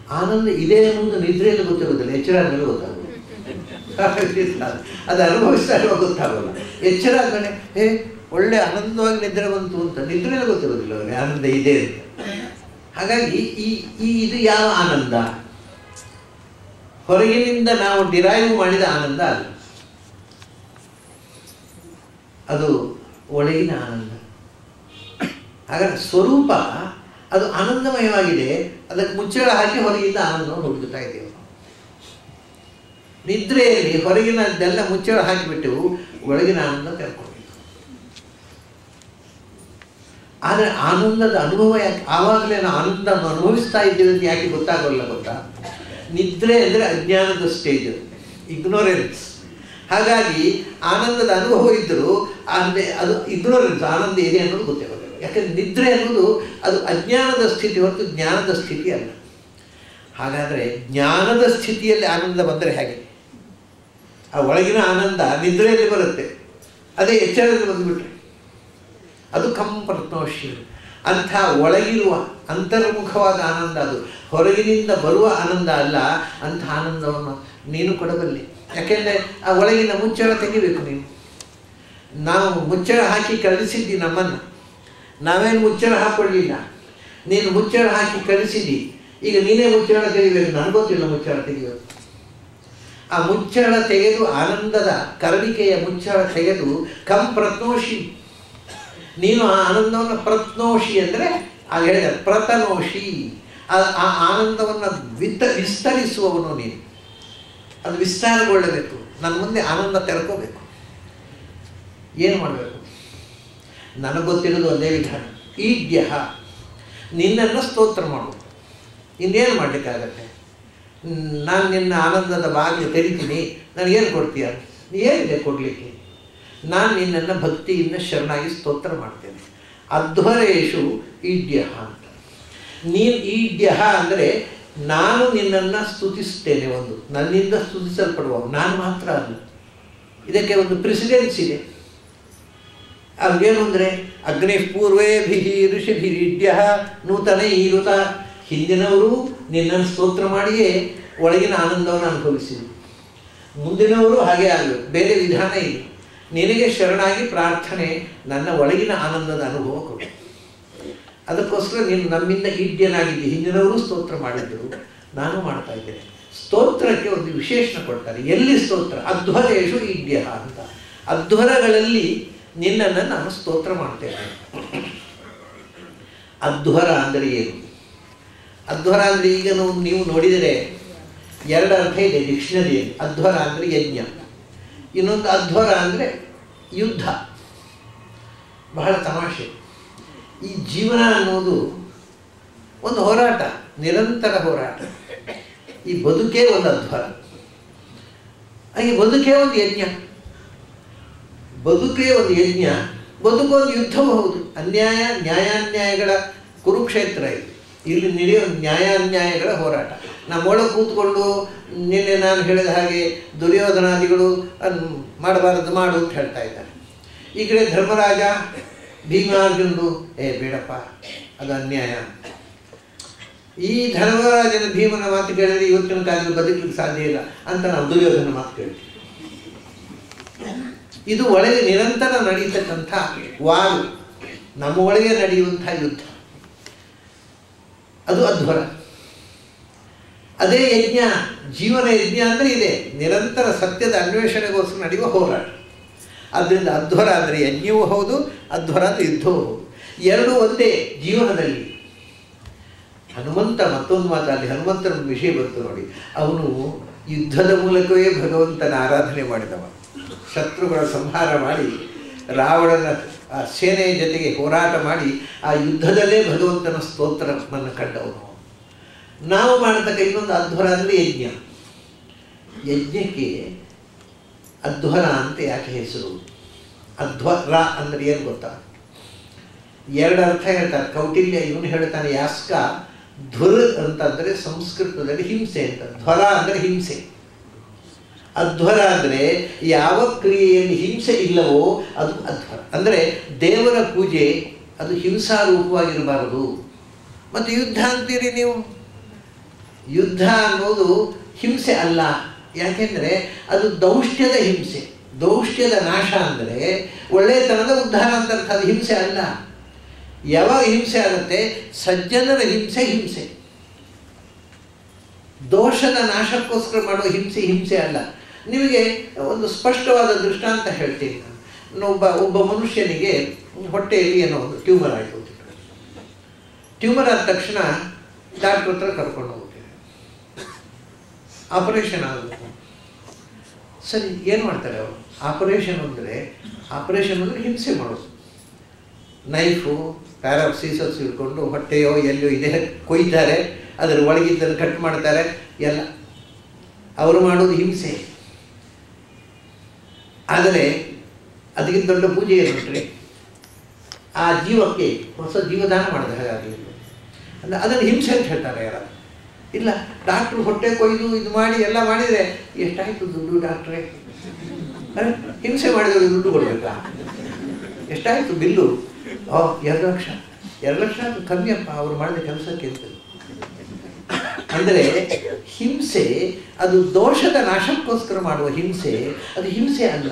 ಆನಂದ ಇದೆ ಅನ್ನೋದು ನಿದ್ರೆಯಲ್ಲಿ ಗೊತ್ತಿರೋದಿಲ್ಲ ಎಚ್ಚರ ಆದಮೇಲೆ ಗೊತ್ತಾಗೋದು ಅದು ಅನುಭವಿಸಿದಾಗ ಗೊತ್ತಾಗೋಲ್ಲ ಎಚ್ಚರ ಆದ್ಮೇಲೆ ಏ ಒಳ್ಳೆ ಆನಂದವಾಗಿ ನಿದ್ರೆ ಬಂತು ಅಂತ ನಿದ್ರೆಯಲ್ಲಿ ಗೊತ್ತಿರೋದಿಲ್ಲ ಅವನಿಗೆ ಆನಂದ ಇದೆ ಅಂತ ಹಾಗಾಗಿ ಈ ಈ ಇದು ಯಾವ ಆನಂದ ಹೊರಗಿನಿಂದ ನಾವು ಡಿರೈವ್ ಮಾಡಿದ ಆನಂದ ಅಲ್ಲ ಅದು ಒಳಗಿನ ಆನಂದ ಹಾಗಾದ್ರೆ ಸ್ವರೂಪ ಅದು ಆನಂದಮಯವಾಗಿದೆ ಅದಕ್ಕೆ ಮುಚ್ಚಳ ಹಾಕಿ ಹೊರಗಿಂದ ಆನಂದವನ್ನು ಹುಡುಕ್ತಾ ಇದ್ದೇವೆ ನಿದ್ರೆಯಲ್ಲಿ ಹೊರಗಿನದ್ದೆಲ್ಲ ಮುಚ್ಚಳ ಹಾಕಿಬಿಟ್ಟು ಒಳಗಿನ ಆನಂದ ತೆರ್ಕೊಳ್ಬೇಕು ಆದರೆ ಆನಂದದ ಅನುಭವ ಯಾಕೆ ಆವಾಗಲೇ ನಾವು ಆನಂದವನ್ನು ಅನುಭವಿಸ್ತಾ ಇದ್ದೇವೆ ಅಂತ ಯಾಕೆ ಗೊತ್ತಾಗೋಲ್ಲ ಗೊತ್ತಾ ನಿದ್ರೆ ಅಂದರೆ ಅಜ್ಞಾನದ ಸ್ಟೇಜ್ ಇಗ್ನೋರೆನ್ಸ್ ಹಾಗಾಗಿ ಆನಂದದ ಅನುಭವ ಇದ್ದರೂ ಅಂದರೆ ಅದು ಇಗ್ನೋರೆನ್ಸ್ ಆನಂದ ಇದೆ ಅನ್ನೋದು ಗೊತ್ತಿರೋದಿಲ್ಲ ಯಾಕಂದರೆ ನಿದ್ರೆ ಅನ್ನೋದು ಅದು ಅಜ್ಞಾನದ ಸ್ಥಿತಿ ಹೊರತು ಜ್ಞಾನದ ಸ್ಥಿತಿ ಅಲ್ಲ ಹಾಗಾದರೆ ಜ್ಞಾನದ ಸ್ಥಿತಿಯಲ್ಲಿ ಆನಂದ ಬಂದರೆ ಹೇಗೆ ಆ ಒಳಗಿನ ಆನಂದ ನಿದ್ರೆಯಲ್ಲಿ ಬರುತ್ತೆ ಅದೇ ಎಚ್ಚರದಲ್ಲಿ ಬಂದುಬಿಟ್ರೆ ಅದು ಕಂಪರ್ತೋಷಿ ಅಂಥ ಒಳಗಿರುವ ಅಂತರ್ಮುಖವಾದ ಆನಂದ ಅದು ಹೊರಗಿನಿಂದ ಬರುವ ಆನಂದ ಅಲ್ಲ ಅಂಥ ಆನಂದವನ್ನು ನೀನು ಕೊಡಬಲ್ಲೆ ಯಾಕೆಂದರೆ ಆ ಒಳಗಿನ ಮುಚ್ಚಳ ತೆಗಿಬೇಕು ನೀನು ನಾವು ಮುಚ್ಚಳ ಹಾಕಿ ಕಳಿಸಿದ್ದಿ ನಮ್ಮನ್ನು ನಾವೇನು ಮುಚ್ಚಳ ಹಾಕ್ಕೊಳ್ಳಿಲ್ಲ ನೀನು ಮುಚ್ಚಳ ಹಾಕಿ ಕಳಿಸಿದ್ದಿ ಈಗ ನೀನೇ ಮುಚ್ಚಳ ತೆಗಿಬೇಕು ನನಗೆ ಗೊತ್ತಿಲ್ಲ ಮುಚ್ಚಳ ತೆಗಿಯೋದು ಆ ಮುಚ್ಚಳ ತೆಗೆದು ಆನಂದದ ಕರಡಿಕೆಯ ಮುಚ್ಚಳ ತೆಗೆದು ಕಂ ಪ್ರತ್ನೋಷಿ ನೀನು ಆ ಆನಂದವನ್ನು ಪ್ರತ್ನೋಷಿ ಅಂದರೆ ಆ ಹೇಳಿದ ಪ್ರತನೋಷಿ ಆ ಆ ಆನಂದವನ್ನು ವಿತ್ತ ವಿಸ್ತರಿಸುವವನು ನೀನು ಅದು ವಿಸ್ತಾರಗೊಳ್ಳಬೇಕು ನನ್ನ ಮುಂದೆ ಆನಂದ ತೆರ್ಕೋಬೇಕು ಏನು ಮಾಡಬೇಕು ನನಗೆ ಗೊತ್ತಿರೋದು ಒಂದೇ ವಿಧಾನ ಈಡ್ಯ ನಿನ್ನನ್ನು ಸ್ತೋತ್ರ ಮಾಡು ಇನ್ನೇನು ಮಾಡಲಿಕ್ಕಾಗತ್ತೆ ನಾನು ನಿನ್ನ ಆನಂದದ ಬಾಗಿಲು ತೆರಿತೀನಿ ನನಗೇನು ಕೊಡ್ತೀಯ ಏನಿದೆ ಕೊಡಲಿಕ್ಕೆ ನಾನು ನಿನ್ನನ್ನು ಭಕ್ತಿಯಿಂದ ಶರಣಾಗಿ ಸ್ತೋತ್ರ ಮಾಡ್ತೇನೆ ಅಧ್ವರೇಶು ಈಡ್ಯ ಅಂತ ನೀನು ಈಡ್ಯ ಅಂದರೆ ನಾನು ನಿನ್ನನ್ನು ಸ್ತುತಿಸ್ತೇನೆ ಒಂದು ನನ್ನಿಂದ ಸ್ತುತಿಸಲ್ಪಡುವ ನಾನು ಮಾತ್ರ ಅಲ್ಲ ಇದಕ್ಕೆ ಒಂದು ಪ್ರೆಸಿಡೆನ್ಸ್ ಇದೆ ಅದೇನು ಅಂದರೆ ಅಗ್ನಿ ಪೂರ್ವೇಭಿ ಋಷಿಭಿರಿಡ್ಯ ನೂತನ ಈರುತ ಹಿಂದಿನವರು ನಿನ್ನನ್ನು ಸ್ತೋತ್ರ ಮಾಡಿಯೇ ಒಳಗಿನ ಆನಂದವನ್ನು ಅನುಭವಿಸಿದರು ಮುಂದಿನವರು ಹಾಗೆ ಆಗಬೇಕು ಬೇರೆ ವಿಧಾನ ಇದೆ ನಿನಗೆ ಶರಣಾಗಿ ಪ್ರಾರ್ಥನೆ ನನ್ನ ಒಳಗಿನ ಆನಂದದ ಅನುಭವ ಕೊಡು ಅದಕ್ಕೋಸ್ಕರ ನೀನು ನಮ್ಮಿಂದ ಈಡ್ಯನಾಗಿದ್ದಿ ಹಿಂದಿನವರು ಸ್ತೋತ್ರ ಮಾಡಿದ್ದರು ನಾನು ಮಾಡ್ತಾ ಇದ್ದೇನೆ ಸ್ತೋತ್ರಕ್ಕೆ ಒಂದು ವಿಶೇಷಣ ಕೊಡ್ತಾರೆ ಎಲ್ಲಿ ಸ್ತೋತ್ರ ಅಧ್ವರೇಶು ಈಡ್ಯ ಅಂತ ಅಧ್ವರಗಳಲ್ಲಿ ನಿನ್ನನ್ನು ನಾನು ಸ್ತೋತ್ರ ಮಾಡ್ತೇನೆ ಅಧ್ವರ ಅಂದರೆ ಏನು ಅಧ್ವರ ಅಂದರೆ ಈಗ ನಾವು ನೀವು ನೋಡಿದರೆ ಎರಡು ಅರ್ಥ ಇದೆ ಡಿಕ್ಷನರಿಯಲ್ಲಿ ಅಧ್ವರ ಅಂದರೆ ಯಜ್ಞ ಇನ್ನೊಂದು ಅಧ್ವರ ಅಂದರೆ ಯುದ್ಧ ಬಹಳ ತಮಾಷೆ ಈ ಜೀವನ ಅನ್ನೋದು ಒಂದು ಹೋರಾಟ ನಿರಂತರ ಹೋರಾಟ ಈ ಬದುಕೇ ಒಂದು ಅಧ್ವರ ಹಾಗೆ ಬದುಕೇ ಒಂದು ಯಜ್ಞ ಬದುಕೇ ಒಂದು ಯಜ್ಞ ಬದುಕು ಒಂದು ಯುದ್ಧವೂ ಹೌದು ಅನ್ಯಾಯ ನ್ಯಾಯಾನ್ಯಾಯಗಳ ಕುರುಕ್ಷೇತ್ರ ಇದು ಇಲ್ಲಿ ನಡೆಯೋ ನ್ಯಾಯಾನ್ಯಾಯಗಳ ಹೋರಾಟ ನಮ್ಮೊಳಗೆ ಕೂತ್ಕೊಂಡು ನಿನ್ನೆ ನಾನು ಹೇಳಿದ ಹಾಗೆ ದುರ್ಯೋಧನಾದಿಗಳು ಅನ್ ಮಾಡಬಾರದು ಮಾಡು ಅಂತ ಹೇಳ್ತಾ ಇದ್ದಾರೆ ಈ ಕಡೆ ಧರ್ಮರಾಜ ಭೀಮಾರ್ಜುನರು ಏ ಬೇಡಪ್ಪ ಅದು ಅನ್ಯಾಯ ಈ ಧರ್ಮರಾಜನ ಭೀಮನ ಮಾತು ಕೇಳಿದ್ರೆ ಇವತ್ತಿನ ಕಾಲದಲ್ಲಿ ಬದುಕಲಿಕ್ಕೆ ಸಾಧ್ಯ ಇಲ್ಲ ಅಂತ ನಾವು ದುರ್ಯೋಧನ ಮಾತು ಕೇಳ್ತೀವಿ ಇದು ಒಳಗೆ ನಿರಂತರ ನಡೀತಕ್ಕಂಥ ವಾರು ನಮ್ಮ ಒಳಗೆ ನಡೆಯುವಂಥ ಯುದ್ಧ ಅದು ಅಧ್ವರ ಅದೇ ಯಜ್ಞ ಜೀವನ ಯಜ್ಞ ಅಂದರೆ ಇದೆ ನಿರಂತರ ಸತ್ಯದ ಅನ್ವೇಷಣೆಗೋಸ್ಕರ ನಡೆಯುವ ಹೋರಾಟ ಆದ್ದರಿಂದ ಅಧ್ವರ ಅಂದರೆ ಯಜ್ಞವೂ ಹೌದು ಅಧ್ವರ ಅಂದರೆ ಯುದ್ಧವೂ ಹೌದು ಎರಡೂ ಒಂದೇ ಜೀವನದಲ್ಲಿ ಹನುಮಂತ ಮತ್ತೊಂದು ಮಾತಲ್ಲಿ ಹನುಮಂತನ ವಿಷಯ ಬಂತು ನೋಡಿ ಅವನು ಯುದ್ಧದ ಮೂಲಕವೇ ಭಗವಂತನ ಆರಾಧನೆ ಮಾಡಿದವ ಶತ್ರುಗಳ ಸಂಹಾರ ಮಾಡಿ ರಾವಣನ ಆ ಸೇನೆಯ ಜೊತೆಗೆ ಹೋರಾಟ ಮಾಡಿ ಆ ಯುದ್ಧದಲ್ಲೇ ಭಗವಂತನ ಸ್ತೋತ್ರವನ್ನು ಕಂಡವನು ನಾವು ಮಾಡತಕ್ಕ ಇನ್ನೊಂದು ಅಧ್ವರ ಅಂದರೆ ಯಜ್ಞ ಯಜ್ಞಕ್ಕೆ ಅಧ್ವರ ಅಂತ ಯಾಕೆ ಹೆಸರು ಅಧ್ವರ ಅಂದರೆ ಏನು ಗೊತ್ತಾ ಎರಡು ಅರ್ಥ ಹೇಳ್ತಾರೆ ಕೌಟಿಲ್ಯ ಇವನು ಹೇಳ್ತಾನೆ ಯಾಸ್ಕ ಧ್ವರ್ ಅಂತಂದರೆ ಸಂಸ್ಕೃತದಲ್ಲಿ ಹಿಂಸೆ ಅಂತ ಧ್ವರ ಅಂದರೆ ಹಿಂಸೆ ಅಧ್ವರ ಅಂದರೆ ಯಾವ ಕ್ರಿಯೆಯಲ್ಲಿ ಹಿಂಸೆ ಇಲ್ಲವೋ ಅದು ಅಧ್ವರ ಅಂದರೆ ದೇವರ ಪೂಜೆ ಅದು ಹಿಂಸಾರೂಪವಾಗಿರಬಾರದು ಮತ್ತು ಯುದ್ಧ ಅಂತೀರಿ ನೀವು ಯುದ್ಧ ಅನ್ನೋದು ಹಿಂಸೆ ಅಲ್ಲ ಯಾಕೆಂದರೆ ಅದು ದೌಷ್ಟ್ಯದ ಹಿಂಸೆ ದೌಷ್ಟ್ಯದ ನಾಶ ಅಂದರೆ ಒಳ್ಳೆಯತನದ ಉದ್ಧಾರ ಅಂತ ಅರ್ಥ ಅದು ಹಿಂಸೆ ಅಲ್ಲ ಯಾವಾಗ ಹಿಂಸೆ ಆಗುತ್ತೆ ಸಜ್ಜನರ ಹಿಂಸೆ ಹಿಂಸೆ ದೋಷದ ನಾಶಕ್ಕೋಸ್ಕರ ಮಾಡುವ ಹಿಂಸೆ ಹಿಂಸೆ ಅಲ್ಲ ನಿಮಗೆ ಒಂದು ಸ್ಪಷ್ಟವಾದ ದೃಷ್ಟಾಂತ ಹೇಳ್ತೀನಿ ನಾನು ಒಬ್ಬ ಒಬ್ಬ ಮನುಷ್ಯನಿಗೆ ಹೊಟ್ಟೆಯಲ್ಲಿ ಏನೋ ಒಂದು ಟ್ಯೂಮರ್ ಆಯಿತು ಟ್ಯೂಮರ್ ಆದ ತಕ್ಷಣ ಡಾಕ್ಟ್ರ್ ಹತ್ರ ಕರ್ಕೊಂಡು ಹೋಗ್ತೇವೆ ಆಪರೇಷನ್ ಆಗಬೇಕು ಸರಿ ಏನು ಮಾಡ್ತಾರೆ ಅವರು ಆಪರೇಷನ್ ಅಂದರೆ ಆಪರೇಷನ್ ಅಂದರೆ ಹಿಂಸೆ ಮಾಡೋದು ನೈಫು ಪ್ಯಾರಾಪ್ ಸೀಸರ್ಸ್ ಇಟ್ಕೊಂಡು ಹೊಟ್ಟೆಯೋ ಎಲ್ಲೋ ಇದೆ ಕೊಯ್ತಾರೆ ಅದರ ಒಳಗಿದ್ದನ್ನು ಕಟ್ ಮಾಡ್ತಾರೆ ಎಲ್ಲ ಅವರು ಮಾಡೋದು ಹಿಂಸೆ ಆದರೆ ಅದಕ್ಕಿಂತ ದೊಡ್ಡ ಪೂಜೆ ಏನುಂಟ್ರಿ ಆ ಜೀವಕ್ಕೆ ಹೊಸ ಜೀವದಾನ ಮಾಡಿದ ಹಾಗಾಗಿ ಅಂದರೆ ಅದನ್ನು ಹಿಂಸೆ ಅಂತ ಹೇಳ್ತಾರೆ ಯಾರು ಇಲ್ಲ ಡಾಕ್ಟ್ರು ಹೊಟ್ಟೆ ಕೊಯ್ದು ಇದು ಮಾಡಿ ಎಲ್ಲ ಮಾಡಿದರೆ ಎಷ್ಟಾಯಿತು ದುಡ್ಡು ಡಾಕ್ಟ್ರೇ ಅರೆ ಹಿಂಸೆ ಮಾಡಿದವರು ದುಡ್ಡು ಕೊಡಬೇಕಾ ಎಷ್ಟಾಯಿತು ಬಿಲ್ಲು ಓ ಎರಡು ಲಕ್ಷ ಎರಡು ಲಕ್ಷ ಅದು ಕಮ್ಮಿಯಪ್ಪ ಅವರು ಮಾಡಿದ ಕೆಲಸಕ್ಕೆ ಅಂತ ಅಂದರೆ ಹಿಂಸೆ ಅದು ದೋಷದ ನಾಶಕ್ಕೋಸ್ಕರ ಮಾಡುವ ಹಿಂಸೆ ಅದು ಹಿಂಸೆ ಅಲ್ಲ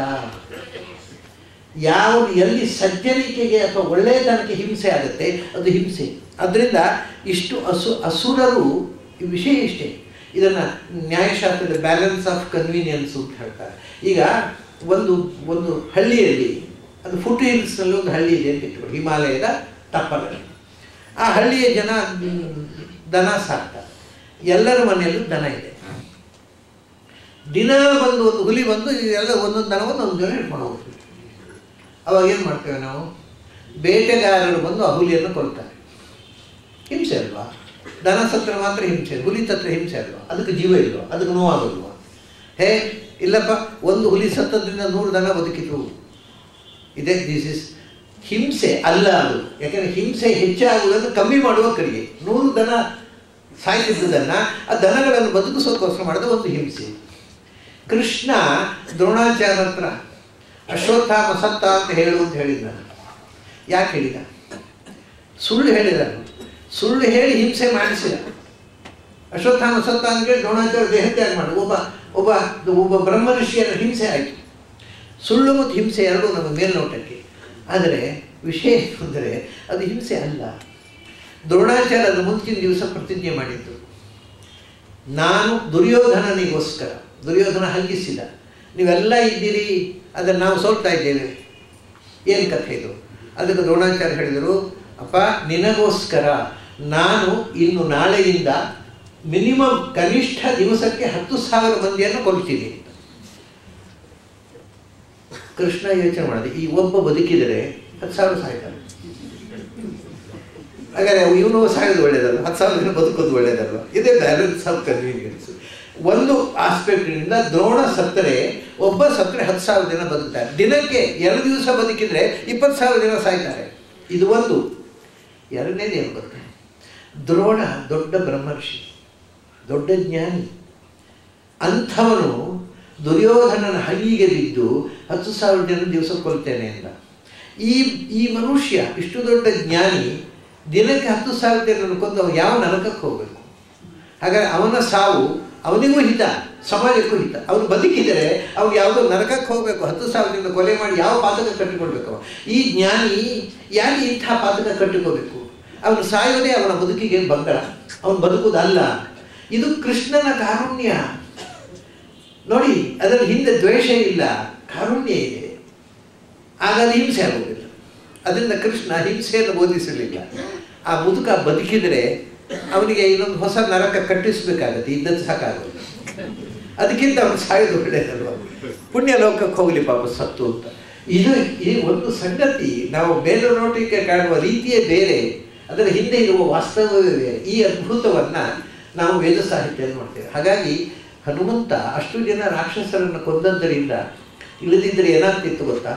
ಯಾವ ಎಲ್ಲಿ ಸಜ್ಜನಿಕೆಗೆ ಅಥವಾ ಒಳ್ಳೆಯತನಕ್ಕೆ ಹಿಂಸೆ ಆಗುತ್ತೆ ಅದು ಹಿಂಸೆ ಅದರಿಂದ ಇಷ್ಟು ಅಸು ಅಸುರರು ಈ ವಿಷಯ ಇಷ್ಟೇ ಇದನ್ನು ನ್ಯಾಯಶಾಸ್ತ್ರದ ಬ್ಯಾಲೆನ್ಸ್ ಆಫ್ ಕನ್ವೀನಿಯನ್ಸ್ ಅಂತ ಹೇಳ್ತಾರೆ ಈಗ ಒಂದು ಒಂದು ಹಳ್ಳಿಯಲ್ಲಿ ಅದು ಫುಟ್ ಹಿಲ್ಸ್ನಲ್ಲಿ ಒಂದು ಹಳ್ಳಿ ಇದೆ ಅಂತ ಇಟ್ಕೊಳ್ಳಿ ಹಿಮಾಲಯದ ತಪ್ಪಲಲ್ಲಿ ಆ ಹಳ್ಳಿಯ ಜನ ದನ ಸಾಕ್ತಾರೆ ಎಲ್ಲರ ಮನೆಯಲ್ಲೂ ದನ ಇದೆ ದಿನ ಬಂದು ಒಂದು ಹುಲಿ ಬಂದು ಎಲ್ಲ ಒಂದೊಂದು ದನವನ್ನು ಒಂದು ಜನ ಹಿಡ್ಕೊಂಡು ಹೋಗ್ತೀವಿ ಅವಾಗ ಏನು ಮಾಡ್ತೇವೆ ನಾವು ಬೇಟೆಗಾರರು ಬಂದು ಆ ಹುಲಿಯನ್ನು ಕೊಲ್ತಾರೆ ಹಿಂಸೆ ಅಲ್ವಾ ದನ ಸತ್ರ ಮಾತ್ರ ಹಿಂಸೆ ಹುಲಿ ಸತ್ರ ಹಿಂಸೆ ಅಲ್ವಾ ಅದಕ್ಕೆ ಜೀವ ಇಲ್ವಾ ಅದಕ್ಕೆ ನೋವಾಗಲ್ವಾ ಹೇ ಇಲ್ಲಪ್ಪ ಒಂದು ಹುಲಿ ಸತ್ತದ್ರಿಂದ ನೂರು ದನ ಬದುಕಿತು ಇದೇ ದಿಸ್ ಇಸ್ ಹಿಂಸೆ ಅಲ್ಲ ಅದು ಯಾಕಂದರೆ ಹಿಂಸೆ ಹೆಚ್ಚಾಗುವುದನ್ನು ಕಮ್ಮಿ ಮಾಡುವ ಕಡೆಗೆ ನೂರು ದನ ಸಾಯಿಸಿದ್ದುದನ್ನು ಆ ದನಗಳನ್ನು ಬದುಕಿಸೋದಕ್ಕೋಸ್ಕರ ಮಾಡಿದ ಒಂದು ಹಿಂಸೆ ಕೃಷ್ಣ ದ್ರೋಣಾಚಾರ್ಯ ಹತ್ರ ಅಶ್ವತ್ಥಾಮ ಸತ್ತ ಅಂತ ಹೇಳು ಅಂತ ಹೇಳಿದ ಯಾಕೆ ಹೇಳಿದ ಸುಳ್ಳು ಹೇಳಿದ ಸುಳ್ಳು ಹೇಳಿ ಹಿಂಸೆ ಮಾಡಿಸಿದ ಅಶ್ವತ್ಥಾಮ ಸತ್ತ ಅಂತೇಳಿ ದ್ರೋಣಾಚಾರ್ಯ ದೇಹತ್ಯಾಗ ಮಾಡಿ ಒಬ್ಬ ಒಬ್ಬ ಒಬ್ಬ ಬ್ರಹ್ಮ ಋಷಿಯರ ಹಿಂಸೆ ಆಯಿತು ಸುಳ್ಳು ಮತ್ತು ಹಿಂಸೆ ಎರಡೂ ನಮ್ಮ ಮೇಲ್ನೋಟಕ್ಕೆ ಆದರೆ ವಿಷಯ ಅಂದರೆ ಅದು ಹಿಂಸೆ ಅಲ್ಲ ದ್ರೋಣಾಚಾರ್ಯ ಅದು ಮುಂಚಿನ ದಿವಸ ಪ್ರತಿಜ್ಞೆ ಮಾಡಿದ್ದು ನಾನು ದುರ್ಯೋಧನನಿಗೋಸ್ಕರ ದುರ್ಯೋಧನ ಹಂಗಿಸಿದ ನೀವೆಲ್ಲ ಇದ್ದೀರಿ ಅದನ್ನು ನಾವು ಸೋಲ್ತಾ ಇದ್ದೇವೆ ಏನು ಕಥೆ ಇದು ಅದಕ್ಕೆ ದ್ರೋಣಾಚಾರ್ಯ ಹೇಳಿದರು ಅಪ್ಪ ನಿನಗೋಸ್ಕರ ನಾನು ಇನ್ನು ನಾಳೆಯಿಂದ ಮಿನಿಮಮ್ ಕನಿಷ್ಠ ದಿವಸಕ್ಕೆ ಹತ್ತು ಸಾವಿರ ಮಂದಿಯನ್ನು ಕೊಲ್ತೀನಿ ಕೃಷ್ಣ ಯೋಚನೆ ಮಾಡಿದೆ ಈ ಒಬ್ಬ ಬದುಕಿದರೆ ಹತ್ತು ಸಾವಿರ ಸಾಯ್ತಾರೆ ಹಾಗಾದ್ರೆ ಇವನು ಸಾಯೋದು ಒಳ್ಳೇದಲ್ಲ ಹತ್ತು ಸಾವಿರ ಜನ ಬದುಕೋದು ಒಳ್ಳೇದಲ್ವ ಇದೇ ಬ್ಯಾಲೆನ್ಸ್ ಆಫ್ ಕನ್ವೀನಿಯನ್ಸ್ ಒಂದು ಆಸ್ಪೆಕ್ಟ್ನಿಂದ ದ್ರೋಣ ಸತ್ತರೆ ಒಬ್ಬ ಸತ್ತರೆ ಹತ್ತು ಸಾವಿರ ಜನ ಬದುಕ್ತಾರೆ ದಿನಕ್ಕೆ ಎರಡು ದಿವಸ ಬದುಕಿದ್ರೆ ಇಪ್ಪತ್ತು ಸಾವಿರ ಜನ ಸಾಯ್ತಾರೆ ಇದು ಒಂದು ಎರಡನೇದು ಏನು ಗೊತ್ತಾ ದ್ರೋಣ ದೊಡ್ಡ ಬ್ರಹ್ಮರ್ಷಿ ದೊಡ್ಡ ಜ್ಞಾನಿ ಅಂಥವನು ದುರ್ಯೋಧನನ ಹಂಗಿಗೆ ಬಿದ್ದು ಹತ್ತು ಸಾವಿರ ಜನ ದಿವಸ ಕೊಲ್ತೇನೆ ಅಂತ ಈ ಈ ಮನುಷ್ಯ ಇಷ್ಟು ದೊಡ್ಡ ಜ್ಞಾನಿ ದಿನಕ್ಕೆ ಹತ್ತು ಸಾವಿರ ಜನರನ್ನು ಕೊಂದು ಅವನು ಯಾವ ನರಕಕ್ಕೆ ಹೋಗಬೇಕು ಹಾಗಾದರೆ ಅವನ ಸಾವು ಅವನಿಗೂ ಹಿತ ಸಮಾಜಕ್ಕೂ ಹಿತ ಅವನು ಬದುಕಿದರೆ ಅವ್ನು ಯಾವುದೋ ನರಕಕ್ಕೆ ಹೋಗಬೇಕು ಹತ್ತು ಸಾವಿರದಿಂದ ಕೊಲೆ ಮಾಡಿ ಯಾವ ಪಾತಕ ಕಟ್ಟಿಕೊಳ್ಬೇಕು ಈ ಜ್ಞಾನಿ ಯಾಕೆ ಇಂಥ ಪಾತಕ ಕಟ್ಟಿಕೋಬೇಕು ಅವನು ಸಾಯೋದೇ ಅವನ ಬದುಕಿಗೆ ಬಂಗಳ ಅವನು ಬದುಕುವುದಲ್ಲ ಇದು ಕೃಷ್ಣನ ಕಾರುಣ್ಯ ನೋಡಿ ಅದರ ಹಿಂದೆ ದ್ವೇಷ ಇಲ್ಲ ಕಾರುಣ್ಯ ಇದೆ ಆಗ ಅದು ಹಿಂಸೆ ಆಗುವುದಿಲ್ಲ ಅದರಿಂದ ಕೃಷ್ಣ ಹಿಂಸೆಯನ್ನು ಬೋಧಿಸಲಿಲ್ಲ ಆ ಮುದುಕ ಬದುಕಿದರೆ ಅವನಿಗೆ ಇನ್ನೊಂದು ಹೊಸ ನರಕ ಕಟ್ಟಿಸ್ಬೇಕಾಗತ್ತೆ ಇದ್ದದ್ದು ಸಾಕಾಗೋದು ಅದಕ್ಕಿಂತ ಅವನು ಸಾಯೋದು ಒಳ್ಳೆಯದಲ್ವ ಪುಣ್ಯ ಲೋಕಕ್ಕೆ ಹೋಗಲಿ ಪಾಪ ಸತ್ತು ಅಂತ ಇದು ಈ ಒಂದು ಸಂಗತಿ ನಾವು ಬೇರೆ ನೋಟಕ್ಕೆ ಕಾಣುವ ರೀತಿಯೇ ಬೇರೆ ಅದರ ಹಿಂದೆ ಇರುವ ವಾಸ್ತವವೇ ಬೇರೆ ಈ ಅದ್ಭುತವನ್ನು ನಾವು ವೇದ ಸಾಹಿತ್ಯದಲ್ಲಿ ನೋಡ್ತೇವೆ ಹಾಗಾಗಿ ಹನುಮಂತ ಅಷ್ಟು ಜನ ರಾಕ್ಷಸರನ್ನು ಕೊಂದದ್ದರಿಂದ ಇಲ್ಲದಿದ್ದರೆ ಏನಾಗ್ತಿತ್ತು ಗೊತ್ತಾ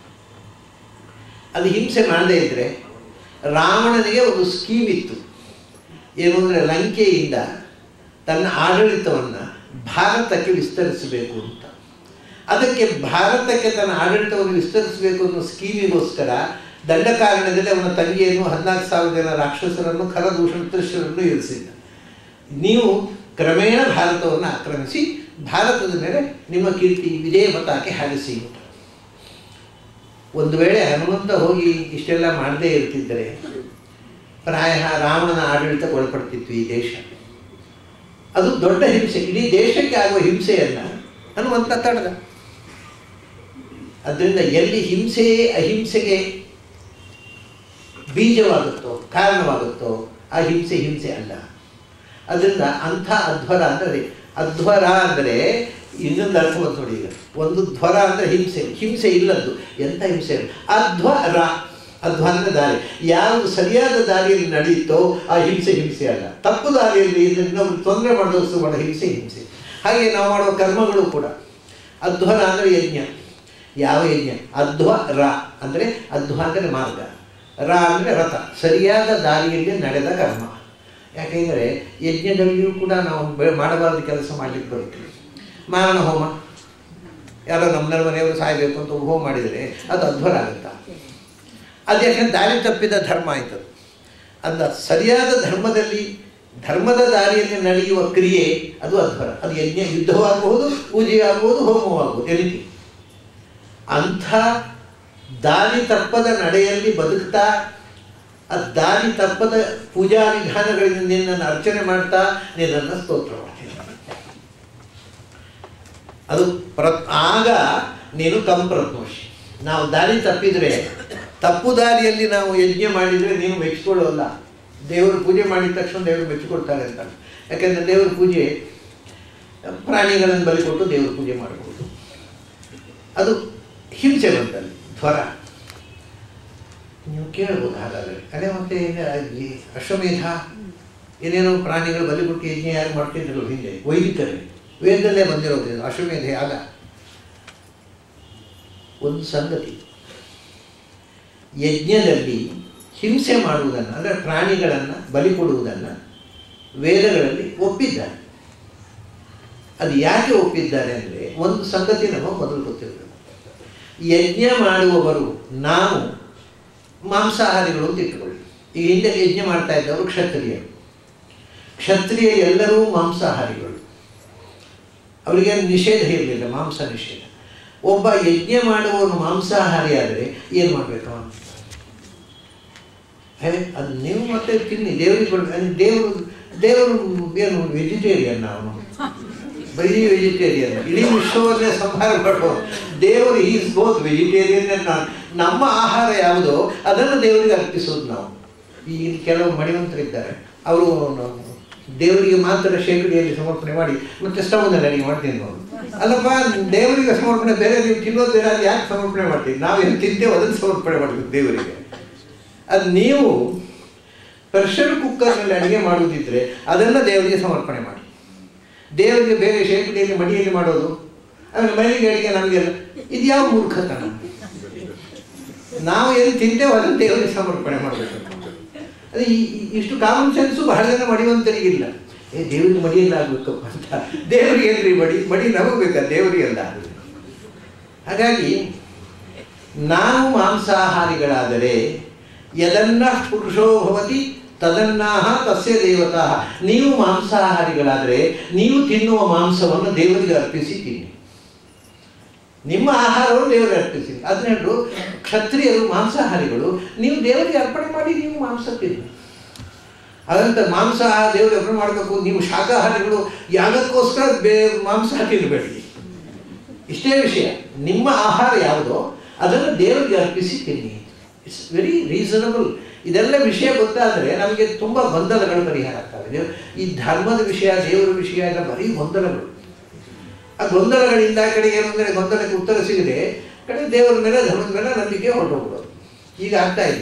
ಅದು ಹಿಂಸೆ ಮಾಡದೇ ಇದ್ದರೆ ರಾವಣನಿಗೆ ಒಂದು ಸ್ಕೀಮ್ ಇತ್ತು ಏನು ಅಂದರೆ ಲಂಕೆಯಿಂದ ತನ್ನ ಆಡಳಿತವನ್ನು ಭಾರತಕ್ಕೆ ವಿಸ್ತರಿಸಬೇಕು ಅಂತ ಅದಕ್ಕೆ ಭಾರತಕ್ಕೆ ತನ್ನ ಆಡಳಿತವನ್ನು ವಿಸ್ತರಿಸಬೇಕು ಅನ್ನೋ ಸ್ಕೀಮಿಗೋಸ್ಕರ ದಂಡಕಾರಣದಲ್ಲಿ ಅವನ ತಂಗಿಯನ್ನು ಹದಿನಾಲ್ಕು ಸಾವಿರ ಜನ ರಾಕ್ಷಸರನ್ನು ಖರದೂಷಣ ತ್ರಿಶರನ್ನು ಇರಿಸಿದ್ದ ನೀವು ಕ್ರಮೇಣ ಭಾರತವನ್ನು ಆಕ್ರಮಿಸಿ ಭಾರತದ ಮೇಲೆ ನಿಮ್ಮ ಕೀರ್ತಿ ವಿಜಯ ಪತಾಕೆ ಹಾರಿಸಿ ಒಂದು ವೇಳೆ ಹನುಮಂತ ಹೋಗಿ ಇಷ್ಟೆಲ್ಲ ಮಾಡದೇ ಇರ್ತಿದ್ದರೆ ಪ್ರಾಯ ರಾಮನ ಆಡಳಿತಕ್ಕೆ ಒಳಪಡ್ತಿತ್ತು ಈ ದೇಶ ಅದು ದೊಡ್ಡ ಹಿಂಸೆ ಇಡೀ ದೇಶಕ್ಕೆ ಆಗುವ ಹಿಂಸೆಯನ್ನು ಹನುಮಂತ ತಡೆದ ಅದರಿಂದ ಎಲ್ಲಿ ಹಿಂಸೆಯೇ ಅಹಿಂಸೆಗೆ ಬೀಜವಾಗುತ್ತೋ ಕಾರಣವಾಗುತ್ತೋ ಆ ಹಿಂಸೆ ಹಿಂಸೆ ಅಲ್ಲ ಅದರಿಂದ ಅಂಥ ಅಧ್ವರ ಅಂದರೆ ಅಧ್ವರ ಅಂದರೆ ಇನ್ನೊಂದು ಅರ್ಥ ಬಂತು ನೋಡಿ ಈಗ ಒಂದು ಧ್ವರ ಅಂದರೆ ಹಿಂಸೆ ಹಿಂಸೆ ಇಲ್ಲದ್ದು ಎಂಥ ಹಿಂಸೆ ಇಲ್ಲ ಅಧ್ವರ ಅಧ್ವ ಅಂದರೆ ದಾರಿ ಯಾವುದು ಸರಿಯಾದ ದಾರಿಯಲ್ಲಿ ನಡೆಯುತ್ತೋ ಆ ಹಿಂಸೆ ಹಿಂಸೆ ಅಲ್ಲ ತಪ್ಪು ದಾರಿಯಲ್ಲಿ ಇನ್ನೊಬ್ರು ತೊಂದರೆ ಮಾಡೋದು ಮಾಡೋ ಹಿಂಸೆ ಹಿಂಸೆ ಹಾಗೆ ನಾವು ಮಾಡುವ ಕರ್ಮಗಳು ಕೂಡ ಅಧ್ವರ ಅಂದರೆ ಯಜ್ಞ ಯಾವ ಯಜ್ಞ ಅಧ್ವ ರ ಅಂದರೆ ಅಧ್ವ ಅಂದರೆ ಮಾರ್ಗ ರ ಅಂದರೆ ರಥ ಸರಿಯಾದ ದಾರಿಯಲ್ಲಿ ನಡೆದ ಕರ್ಮ ಯಾಕೆಂದರೆ ಯಜ್ಞದಲ್ಲಿಯೂ ಕೂಡ ನಾವು ಬೆ- ಮಾಡಬಾರದು ಕೆಲಸ ಮಾಡಲಿಕ್ಕೆ ಬರುತ್ತೆ ಮಾರಣ ಹೋಮ ಯಾರೋ ನಮ್ಮ ಮನೆಯವರು ಸಾಯಬೇಕು ಅಂತ ಹೋಮ ಮಾಡಿದರೆ ಅದು ಅಧ್ವರ ಆಗುತ್ತಾ ಅದು ಯಾಕಂದ್ರೆ ದಾರಿ ತಪ್ಪಿದ ಧರ್ಮ ಆಯ್ತು ಅದು. ಅಂದ ಸರಿಯಾದ ಧರ್ಮದಲ್ಲಿ ಧರ್ಮದ ದಾರಿಯಲ್ಲಿ ನಡೆಯುವ ಕ್ರಿಯೆ ಅದು ಅಧ್ವರ ಅದು ಯಜ್ಞ ಯುದ್ಧವಾಗಬಹುದು ಪೂಜೆಯಾಗಬಹುದು ಹೋಮವಾಗಬಹುದು ಎನಿತಿ ಅಂಥ ದಾರಿ ತಪ್ಪದ ನಡೆಯಲ್ಲಿ ಬದುಕ್ತಾ ಆ ದಾರಿ ತಪ್ಪದ ಪೂಜಾ ವಿಧಾನಗಳಿಂದ ನಿನ್ನನ್ನು ಅರ್ಚನೆ ಮಾಡ್ತಾ ನಿನ್ನನ್ನು ಸ್ತೋತ್ರ ಮಾಡ್ತೀನಿ ಅದು ಪ್ರ ಆಗ ನೀನು ಕಂ ಪ್ರತ್ನೋಷಿ ನಾವು ದಾರಿ ತಪ್ಪಿದರೆ ತಪ್ಪು ದಾರಿಯಲ್ಲಿ ನಾವು ಯಜ್ಞ ಮಾಡಿದರೆ ನೀನು ಮೆಚ್ಚಿಕೊಳ್ಳೋಲ್ಲ ದೇವರು ಪೂಜೆ ಮಾಡಿದ ತಕ್ಷಣ ದೇವರು ಮೆಚ್ಚಿಕೊಳ್ತಾರೆ ಅಂತ ಯಾಕೆಂದರೆ ದೇವರ ಪೂಜೆ ಪ್ರಾಣಿಗಳನ್ನು ಬಲಿ ಕೊಟ್ಟು ದೇವ್ರ ಪೂಜೆ ಮಾಡಬಹುದು ಅದು ಹಿಂಸೆ ಬಂತಲ್ಲಿ ಧ್ವರ ನೀವು ಕೇಳ್ಬೋದು ಹಾಗಾದರೆ ಅದೇ ಮತ್ತೆ ಈಗ ಈ ಅಶ್ವಮೇಧ ಏನೇನೋ ಪ್ರಾಣಿಗಳು ಬಲಿ ಕೊಟ್ಟು ಯಜ್ಞ ಯಾರು ಮಾಡ್ತಿದ್ರು ಹಿಂದೆ ವೈದಿಕರೇ ವೇದದಲ್ಲೇ ಬಂದಿರೋದು ಇದು ಅಶ್ವಮೇಧ ಯಾಗ ಒಂದು ಸಂಗತಿ ಯಜ್ಞದಲ್ಲಿ ಹಿಂಸೆ ಮಾಡುವುದನ್ನು ಅಂದರೆ ಪ್ರಾಣಿಗಳನ್ನು ಬಲಿ ಕೊಡುವುದನ್ನು ವೇದಗಳಲ್ಲಿ ಒಪ್ಪಿದ್ದಾರೆ ಅದು ಯಾಕೆ ಒಪ್ಪಿದ್ದಾರೆ ಅಂದರೆ ಒಂದು ಸಂಗತಿ ನಮಗೆ ಮೊದಲು ಗೊತ್ತಿರಬೇಕು ಯಜ್ಞ ಮಾಡುವವರು ನಾವು ಮಾಂಸಾಹಾರಿಗಳು ಅಂತ ಇಟ್ಟುಕೊಳ್ಳಿ ಈ ಹಿಂದೆ ಯಜ್ಞ ಮಾಡ್ತಾ ಇದ್ದವರು ಕ್ಷತ್ರಿಯರು ಕ್ಷತ್ರಿಯ ಎಲ್ಲರೂ ಮಾಂಸಾಹಾರಿಗಳು ಅವರಿಗೆ ನಿಷೇಧ ಇರಲಿಲ್ಲ ಮಾಂಸ ನಿಷೇಧ ಒಬ್ಬ ಯಜ್ಞ ಮಾಡುವವನು ಮಾಂಸಾಹಾರಿ ಆದರೆ ಏನು ಮಾಡಬೇಕು ಅವನು ಹೇ ಅದು ನೀವು ಮತ್ತೆ ತಿನ್ನಿ ದೇವರಿಗೆ ಕೊಡ ದೇವರು ದೇವರು ಏನು ವೆಜಿಟೇರಿಯನ್ ಅವನು ಬರೀ ವೆಜಿಟೇರಿಯನ್ ಇಡೀ ವಿಶ್ವವನ್ನೇ ಸಂಹಾರ ಮಾಡುವ ದೇವರು ಈಸ್ ಬೋತ್ ವೆಜಿಟೇರಿಯನ್ ನಮ್ಮ ಆಹಾರ ಯಾವುದೋ ಅದನ್ನು ದೇವರಿಗೆ ಅರ್ಪಿಸೋದು ನಾವು ಈ ಕೆಲವು ಮಣಿವಂತರಿದ್ದಾರೆ ಅವರು ದೇವರಿಗೆ ಮಾತ್ರ ಶೇಕಡಿಯಲ್ಲಿ ಸಮರ್ಪಣೆ ಮಾಡಿ ಮತ್ತೆ ಸ್ಟವ್ನಲ್ಲಿ ಅಡಿಗೆ ಮಾಡ್ತೀನಿ ನಾವು ಅಲ್ಲಪ್ಪ ದೇವರಿಗೆ ಸಮರ್ಪಣೆ ಬೇರೆ ನೀವು ತಿನ್ನೋದು ಬೇರೆ ಅದು ಯಾಕೆ ಸಮರ್ಪಣೆ ಮಾಡ್ತೀವಿ ನಾವೇನು ತಿಂತೇವೆ ಅದನ್ನು ಸಮರ್ಪಣೆ ಮಾಡಬೇಕು ದೇವರಿಗೆ ಅದು ನೀವು ಪ್ರೆಷರ್ ಕುಕ್ಕರ್ನಲ್ಲಿ ಅಡುಗೆ ಮಾಡುವುದಿದ್ರೆ ಅದನ್ನು ದೇವರಿಗೆ ಸಮರ್ಪಣೆ ಮಾಡಿ ದೇವರಿಗೆ ಬೇರೆ ಶೇಕಡಿಯಲ್ಲಿ ಮಡಿಯಲ್ಲಿ ಮಾಡೋದು ಆಮೇಲೆ ಮೈಲಿಗೆ ಅಡಿಗೆ ನಮಗೆಲ್ಲ ಇದು ಯಾವ ಮೂರ್ಖತನ ನಾವು ಏನು ತಿಂತೇವೆ ಅದನ್ನು ದೇವರಿಗೆ ಸಮರ್ಪಣೆ ಮಾಡಬೇಕು ಅದು ಈ ಈ- ಇಷ್ಟು ಕಾಮನ್ ಸೆನ್ಸು ಬಹಳ ಜನ ಮಡಿವಂತರಿಗಿಲ್ಲ ಏ ದೇವರಿಗೆ ಮಡಿಯಲ್ಲಿ ಆಗ್ಬೇಕಪ್ಪ ಅಂತ ದೇವರಿಗೆ ಏನ್ರಿ ಮಡಿ ಮಡಿ ನಮಗೆ ಬೇಕಾ ದೇವರಿಗೆಲ್ಲ ಹಾಗಾಗಿ ನಾವು ಮಾಂಸಾಹಾರಿಗಳಾದರೆ ಯದನ್ನ ಪುರುಷೋ ಭವತಿ ತದನ್ನಾಹ ತಸ್ಯ ದೇವತಾ ನೀವು ಮಾಂಸಾಹಾರಿಗಳಾದರೆ ನೀವು ತಿನ್ನುವ ಮಾಂಸವನ್ನು ದೇವರಿಗೆ ಅರ್ಪಿಸಿ ತಿನ್ನಿ ನಿಮ್ಮ ಆಹಾರವನ್ನು ದೇವರಿಗೆ ಅರ್ಪಿಸಿ ಅದನ್ನೆಲ್ಲರೂ ಕ್ಷತ್ರಿಯರು ಮಾಂಸಾಹಾರಿಗಳು ನೀವು ದೇವರಿಗೆ ಅರ್ಪಣೆ ಮಾಡಿ ನೀವು ಮಾಂಸ ತಿನ್ನಿ ಅದಂತ ಮಾಂಸ ದೇವರಿಗೆ ಅರ್ಪಣೆ ಮಾಡಬೇಕು ನೀವು ಶಾಕಾಹಾರಿಗಳು ಯಾಗಕ್ಕೋಸ್ಕರ ಬೇ ಮಾಂಸ ತಿನ್ನಬೇಡಿ ಇಷ್ಟೇ ವಿಷಯ ನಿಮ್ಮ ಆಹಾರ ಯಾವುದೋ ಅದನ್ನು ದೇವರಿಗೆ ಅರ್ಪಿಸಿ ತಿನ್ನಿ ಇಟ್ಸ್ ವೆರಿ ರೀಸನಬಲ್ ಇದೆಲ್ಲ ವಿಷಯ ಗೊತ್ತಾದರೆ ನಮಗೆ ತುಂಬ ಗೊಂದಲಗಳು ಪರಿಹಾರ ಆಗ್ತವೆ ದೇವ್- ಈ ಧರ್ಮದ ವಿಷಯ ದೇವರ ವಿಷಯ ಎಲ್ಲ ಬರೀ ಗೊಂದಲಗಳು ಆ ಗೊಂದಲಗಳಿಂದ ಆ ಕಡೆ ಏನು ಅಂದರೆ ಗೊಂದಲಕ್ಕೆ ಉತ್ತರ ಸಿಗದೆ ಕಡೆ ದೇವರ ಮೇಲೆ ಧರ್ಮದ ಮೇಲೆ ನಂಬಿಕೆ ಹೊರಟೋಗ್ಬಿಡೋದು ಈಗ ಆಗ್ತಾ ಇದೆ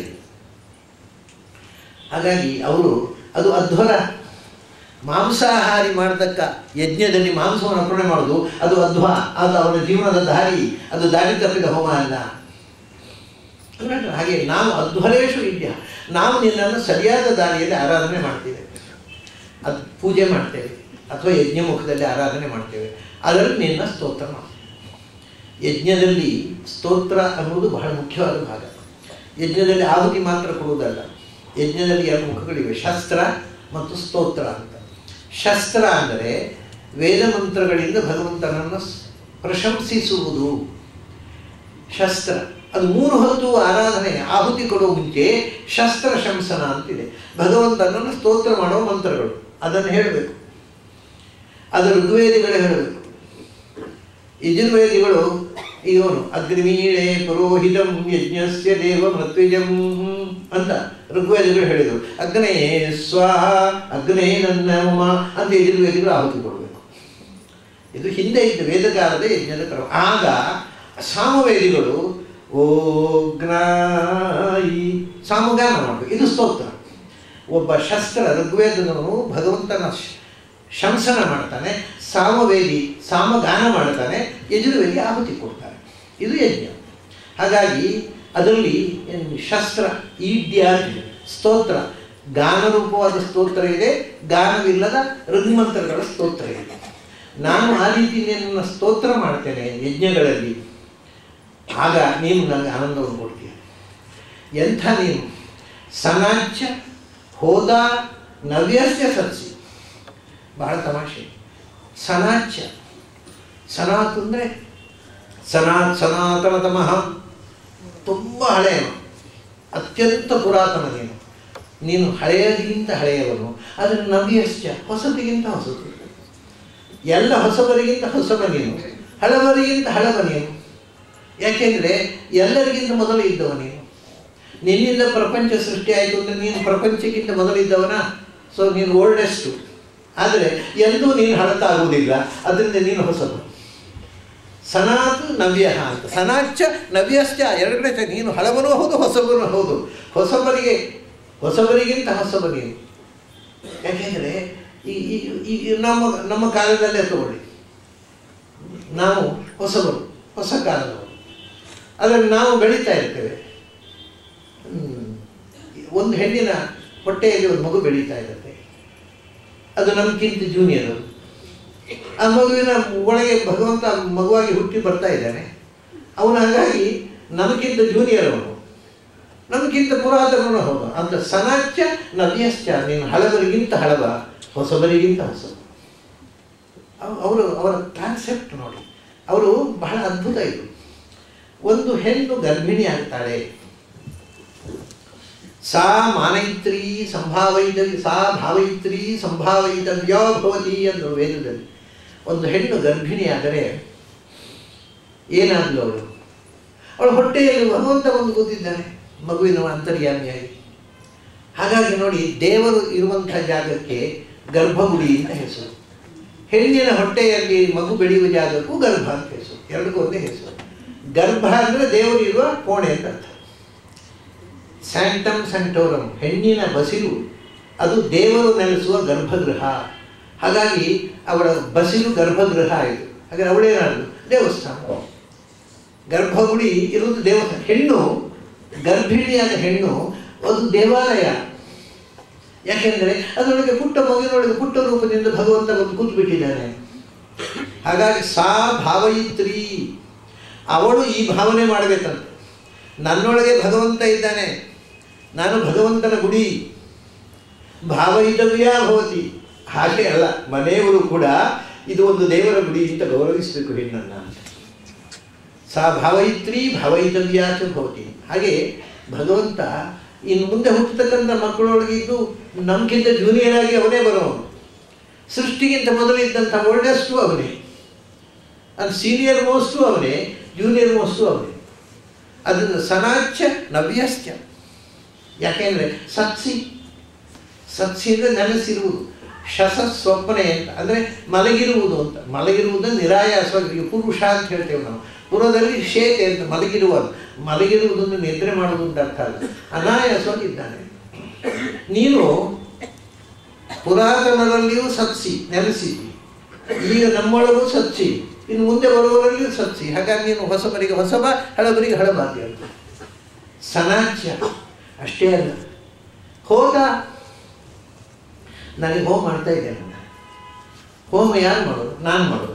ಹಾಗಾಗಿ ಅವರು ಅದು ಅಧ್ವರ ಮಾಂಸಾಹಾರಿ ಮಾಡತಕ್ಕ ಯಜ್ಞದಲ್ಲಿ ಮಾಂಸವನ್ನು ಅರ್ಪಣೆ ಮಾಡೋದು ಅದು ಅಧ್ವ ಅದು ಅವನ ಜೀವನದ ದಾರಿ ಅದು ದಾರಿ ತಪ್ಪಿದ ಹೋಮ ಅಲ್ಲ ಹಾಗೆ ನಾವು ಅಧ್ವರೇಶು ವಿದ್ಯ ನಾವು ನಿನ್ನನ್ನು ಸರಿಯಾದ ದಾರಿಯಲ್ಲಿ ಆರಾಧನೆ ಮಾಡ್ತೇವೆ ಅದು ಪೂಜೆ ಮಾಡ್ತೇವೆ ಅಥವಾ ಯಜ್ಞ ಮುಖದಲ್ಲಿ ಆರಾಧನೆ ಮಾಡ್ತೇವೆ ಅದರಲ್ಲಿ ನಿನ್ನ ಸ್ತೋತ್ರ ಮಾಡ್ತೇವೆ ಯಜ್ಞದಲ್ಲಿ ಸ್ತೋತ್ರ ಅನ್ನೋದು ಬಹಳ ಮುಖ್ಯವಾದ ಭಾಗ ಯಜ್ಞದಲ್ಲಿ ಆಹುತಿ ಮಾತ್ರ ಕೊಡುವುದಲ್ಲ ಯಜ್ಞದಲ್ಲಿ ಎರಡು ಮುಖಗಳಿವೆ ಶಾಸ್ತ್ರ ಮತ್ತು ಸ್ತೋತ್ರ ಅಂತ ಶಸ್ತ್ರ ಅಂದರೆ ವೇದ ಮಂತ್ರಗಳಿಂದ ಭಗವಂತನನ್ನು ಸ್- ಪ್ರಶಂಸಿಸುವುದು ಶಸ್ತ್ರ ಅದು ಮೂರು ಹೊತ್ತು ಆರಾಧನೆ ಆಹುತಿ ಕೊಡುವ ಮುಂಚೆ ಶಸ್ತ್ರ ಶಂಸನ ಅಂತಿದೆ ಭಗವಂತನನ್ನು ಸ್ತೋತ್ರ ಮಾಡುವ ಮಂತ್ರಗಳು ಅದನ್ನು ಹೇಳಬೇಕು ಅದು ಋಗ್ವೇದಿಗಳೇ ಹೇಳಬೇಕು ಯಜುರ್ವೇದಿಗಳು ಇವನು ಅಗ್ನಿಮೀಳೆ ಪುರೋಹಿತಂ ಯಜ್ಞಸ್ಯ ದೇವ ಮೃತ್ವಿಜಂ ಅಂತ ಋಗ್ವೇದಿಗಳು ಹೇಳಿದರು ಅಗ್ನೇ ಸ್ವಾಹ ಅಗ್ನೇ ನನ್ನ ಮಮ ಅಂತ ಯಜುರ್ವೇದಿಗಳು ಆಹುತಿ ಕೊಡಬೇಕು ಇದು ಹಿಂದೆ ಇದ್ದ ವೇದಕಾಲದ ಯಜ್ಞದ ಕ್ರಮ ಆಗ ಸಾಮವೇದಿಗಳು ಓಗ್ನಾಯಿ ಸಾಮಗಾನ ಮಾಡಬೇಕು ಇದು ಸ್ತೋತ್ರ ಒಬ್ಬ ಶಸ್ತ್ರ ಋಗ್ವೇದನವನು ಭಗವಂತನ ಶ- ಶಂಸನ ಮಾಡ್ತಾನೆ ಸಾಮವೇದಿ ಸಾಮಗಾನ ಮಾಡ್ತಾನೆ ಯಜುರ್ವೇದಿ ಆಹುತಿ ಕೊಡ್ತಾನೆ ಇದು ಯಜ್ಞ ಹಾಗಾಗಿ ಅದರಲ್ಲಿ ಏನು ಶಸ್ತ್ರ ಈಡ್ಯಾದಿ ಸ್ತೋತ್ರ ಗಾನರೂಪವಾದ ಸ್ತೋತ್ರ ಇದೆ ಗಾನವಿಲ್ಲದ ಋಗ್ಮಂತ್ರಗಳ ಸ್ತೋತ್ರ ಇದೆ ನಾನು ಆ ರೀತಿ ನಿನ್ನ ಸ್ತೋತ್ರ ಮಾಡ್ತೇನೆ ಯಜ್ಞಗಳಲ್ಲಿ ಆಗ ನೀನು ನನಗೆ ಆನಂದವನ್ನು ಕೊಡ್ತೀಯ ಎಂಥ ನೀನು ಸನಾಚ್ಯ ಹೋದ ನವ್ಯಸ್ಯ ಸತ್ಸಿ ಬಹಳ ತಮಾಷೆ ಸನಾಚ್ಯ ಸನಾತ್ ಅಂದರೆ ಸನಾತ್ ಸನಾತನತಮಃ ತುಂಬ ಹಳೆಯವ ಅತ್ಯಂತ ಪುರಾತನ ನೀನು ನೀನು ಹಳೆಯದಿಗಿಂತ ಹಳೆಯವನು ಆದರೆ ನವ್ಯಶ್ಚ ಹೊಸತಿಗಿಂತ ಹೊಸತು ಎಲ್ಲ ಹೊಸಬರಿಗಿಂತ ಹೊಸಬ ನೀನು ಹಳಬರಿಗಿಂತ ಹಳಬ ನೀನು ಯಾಕೆಂದರೆ ಎಲ್ಲರಿಗಿಂತ ಮೊದಲು ಇದ್ದವ ನೀನು ನಿನ್ನಿಂದ ಪ್ರಪಂಚ ಸೃಷ್ಟಿಯಾಯಿತು ಅಂದರೆ ನೀನು ಪ್ರಪಂಚಕ್ಕಿಂತ ಮೊದಲಿದ್ದವನ ಸೊ ನೀನು ಓಲ್ಡೆಸ್ಟು ಆದರೆ ಎಂದೂ ನೀನು ಹಳತಾಗುವುದಿಲ್ಲ ಅದರಿಂದ ನೀನು ಹೊಸಬು ಸನಾತ್ ನವ್ಯ ಅಂತ ಸನಾಚ ನವ್ಯಶ್ಚ ಎರಡು ಕಡೆ ತ- ನೀನು ಹಳಬನೂ ಹೌದು ಹೊಸಬನೂ ಹೌದು ಹೊಸಬರಿಗೆ ಹೊಸಬರಿಗಿಂತ ಹೊಸಬ ನೀನು ಯಾಕೆಂದರೆ ಈ ಈ- ಈ ನಮ್ಮ ನಮ್ಮ ಕಾಲದಲ್ಲೇ ತಗೊಳ್ಳಿ ನಾವು ಹೊಸಬರು ಹೊಸ ಕಾಲದವರು ಅದರಲ್ಲಿ ನಾವು ಬೆಳೀತಾ ಇರ್ತೇವೆ ಹ್ಮ್. ಒಂದು ಹೆಣ್ಣಿನ ಹೊಟ್ಟೆಯಲ್ಲಿ ಒಂದು ಮಗು ಬೆಳೀತಾ ಇರುತ್ತೆ ಅದು ನಮಗಿಂತ ಜೂನಿಯರ್ ಆ ಮಗುವಿನ ಒಳಗೆ ಭಗವಂತ ಮಗುವಾಗಿ ಹುಟ್ಟಿ ಬರ್ತಾ ಇದ್ದಾನೆ ಅವನು ಹಾಗಾಗಿ ನಮಗಿಂತ ಜೂನಿಯರ್ ಅವನು ನಮಗಿಂತ ಪುರಾತನನು ಹೌದು ಅಂತ ಸನಾಚ್ಯ ನವ್ಯಶ್ಚ ನೀನು ಹಳಬರಿಗಿಂತ ಹಳಬ ಹೊಸಬರಿಗಿಂತ ಹೊಸಬ ಅವ್- ಅವರು ಅವರ ಕಾನ್ಸೆಪ್ಟ್ ನೋಡಿ ಅವರು ಬಹಳ ಅದ್ಭುತ ಇದು ಒಂದು ಹೆಣ್ಣು ಗರ್ಭಿಣಿ ಆಗ್ತಾಳೆ ಸಾ ಮಾನೈತ್ರಿ ಸಂಭಾವೈತವಿ ಸಾ ಭಾವೈತ್ರಿ ಸಂಭಾವೈತವ್ಯ ಭವತಿ ಎಂದು ವೇದದಲ್ಲಿ ಒಂದು ಹೆಣ್ಣು ಗರ್ಭಿಣಿಯಾದರೆ ಏನಾದ್ಲು ಅವಳು ಅವಳ ಹೊಟ್ಟೆಯಲ್ಲಿ ಭಗವಂತ ಬಂದು ಕೂತಿದ್ದಾನೆ ಮಗುವಿನ ಅಂತರ್ಯಾಮಿಯಾಗಿ ಹಾಗಾಗಿ ನೋಡಿ ದೇವರು ಇರುವಂಥ ಜಾಗಕ್ಕೆ ಗರ್ಭಗುಡಿ ಅಂತ ಹೆಸರು ಹೆಣ್ಣಿನ ಹೊಟ್ಟೆಯಲ್ಲಿ ಮಗು ಬೆಳೆಯುವ ಜಾಗಕ್ಕೂ ಗರ್ಭ ಅಂತ ಹೆಸರು ಎರಡಕ್ಕೂ ಒಂದೇ ಹೆಸರು ಗರ್ಭ ಅಂದರೆ ದೇವರು ಇರುವ ಕೋಣೆ ಅಂತ ಅರ್ಥ ಸ್ಯಾಂಟಮ್ ಸೆಂಟೋರಮ್ ಹೆಣ್ಣಿನ ಬಸಿಲು ಅದು ದೇವರು ನೆಲೆಸುವ ಗರ್ಭಗೃಹ ಹಾಗಾಗಿ ಅವಳ ಬಸಿಲು ಗರ್ಭಗೃಹ ಆಯಿತು ಹಾಗಾದ್ರೆ ಅವಳೇನಾದ್ರು ದೇವಸ್ಥಾನ ಗರ್ಭಗುಡಿ ಇರುವುದು ದೇವಸ್ಥಾನ ಹೆಣ್ಣು ಗರ್ಭಿಣಿಯಾದ ಹೆಣ್ಣು ಅದು ದೇವಾಲಯ ಯಾಕೆಂದರೆ ಅದರೊಳಗೆ ಪುಟ್ಟ ಮಗುವಿನೊಳಗೆ ಪುಟ್ಟ ರೂಪದಿಂದ ಭಗವಂತ ಬಂದು ಕೂತ್ಬಿಟ್ಟಿದ್ದಾನೆ ಹಾಗಾಗಿ ಸಾ ಭಾವಯಿತ್ರಿ ಅವಳು ಈ ಭಾವನೆ ಮಾಡಬೇಕಂತ ನನ್ನೊಳಗೆ ಭಗವಂತ ಇದ್ದಾನೆ ನಾನು ಭಗವಂತನ ಗುಡಿ ಭಾವಯಿತವ್ಯ ಭವತಿ ಹಾಗೆ ಅಲ್ಲ ಮನೆಯವರು ಕೂಡ ಇದು ಒಂದು ದೇವರ ಗುಡಿ ಅಂತ ಗೌರವಿಸಬೇಕು ಹೆಣ್ಣನ್ನು ಸಾ ಭಾವಯಿತ್ರಿ ಭಾವಯಿತವ್ಯಾಚ ಭವತಿ ಹಾಗೆ ಭಗವಂತ ಇನ್ನು ಮುಂದೆ ಹುಟ್ಟತಕ್ಕಂಥ ಮಕ್ಕಳೊಳಗೆ ಇದ್ದು ನಮ್ಗಿಂತ ಜೂನಿಯರ್ ಆಗಿ ಅವನೇ ಬರೋವನು ಸೃಷ್ಟಿಗಿಂತ ಮೊದಲಿದ್ದಂಥ ಓಲ್ಡೆಸ್ಟು ಅವನೇ ಅದು ಸೀನಿಯರ್ ಮೋಸ್ಟು ಅವನೇ ಜೂನಿಯರ್ ಮೋಸ್ಟು ಅವನೇ ಅದನ್ನು ಸನಾಚ್ಯ ನವ್ಯಶ್ಚ ಯಾಕೆಂದರೆ ಸತ್ಸಿ ಸತ್ಸಿ ಅಂದರೆ ನೆಲೆಸಿರುವುದು ಶಸ ಸ್ವಪ್ನೆ ಅಂತ ಅಂದರೆ ಮಲಗಿರುವುದು ಅಂತ ಮಲಗಿರುವುದು ನಿರಾಯಾಸವಾಗಿ ಪುರುಷ ಅಂತ ಹೇಳ್ತೇವೆ ನಾವು ಪುರದಲ್ಲಿ ಶೇತೆ ಅಂತ ಮಲಗಿರುವುದು ಮಲಗಿರುವುದನ್ನು ನಿದ್ರೆ ಮಾಡುವುದು ಅಂತ ಅರ್ಥ ಅಲ್ಲ ಅನಾಯಾಸವಾಗಿದ್ದಾನೆ ನೀನು ಪುರಾತನರಲ್ಲಿಯೂ ಸತ್ಸಿ ನೆಲೆಸಿದ್ದಿ ಈಗ ನಮ್ಮೊಳಗೂ ಸತ್ಸಿ ಇನ್ನು ಮುಂದೆ ಬರುವವರಲ್ಲಿಯೂ ಸತ್ಸಿ ಹಾಗಾಗಿ ನೀನು ಹೊಸಬರಿಗೆ ಹೊಸಬ ಹಳಬರಿಗೆ ಹಳಬಾರ್ದು ಅಂತ ಸನಾಚ್ಯ ಅಷ್ಟೇ ಅಲ್ಲ ಹೋದ ನನಗೆ ಹೋಮ ಮಾಡ್ತಾ ಇದ್ದೇನೆ ನಾನು ಹೋಮ ಯಾರು ಮಾಡೋದು ನಾನು ಮಾಡೋದು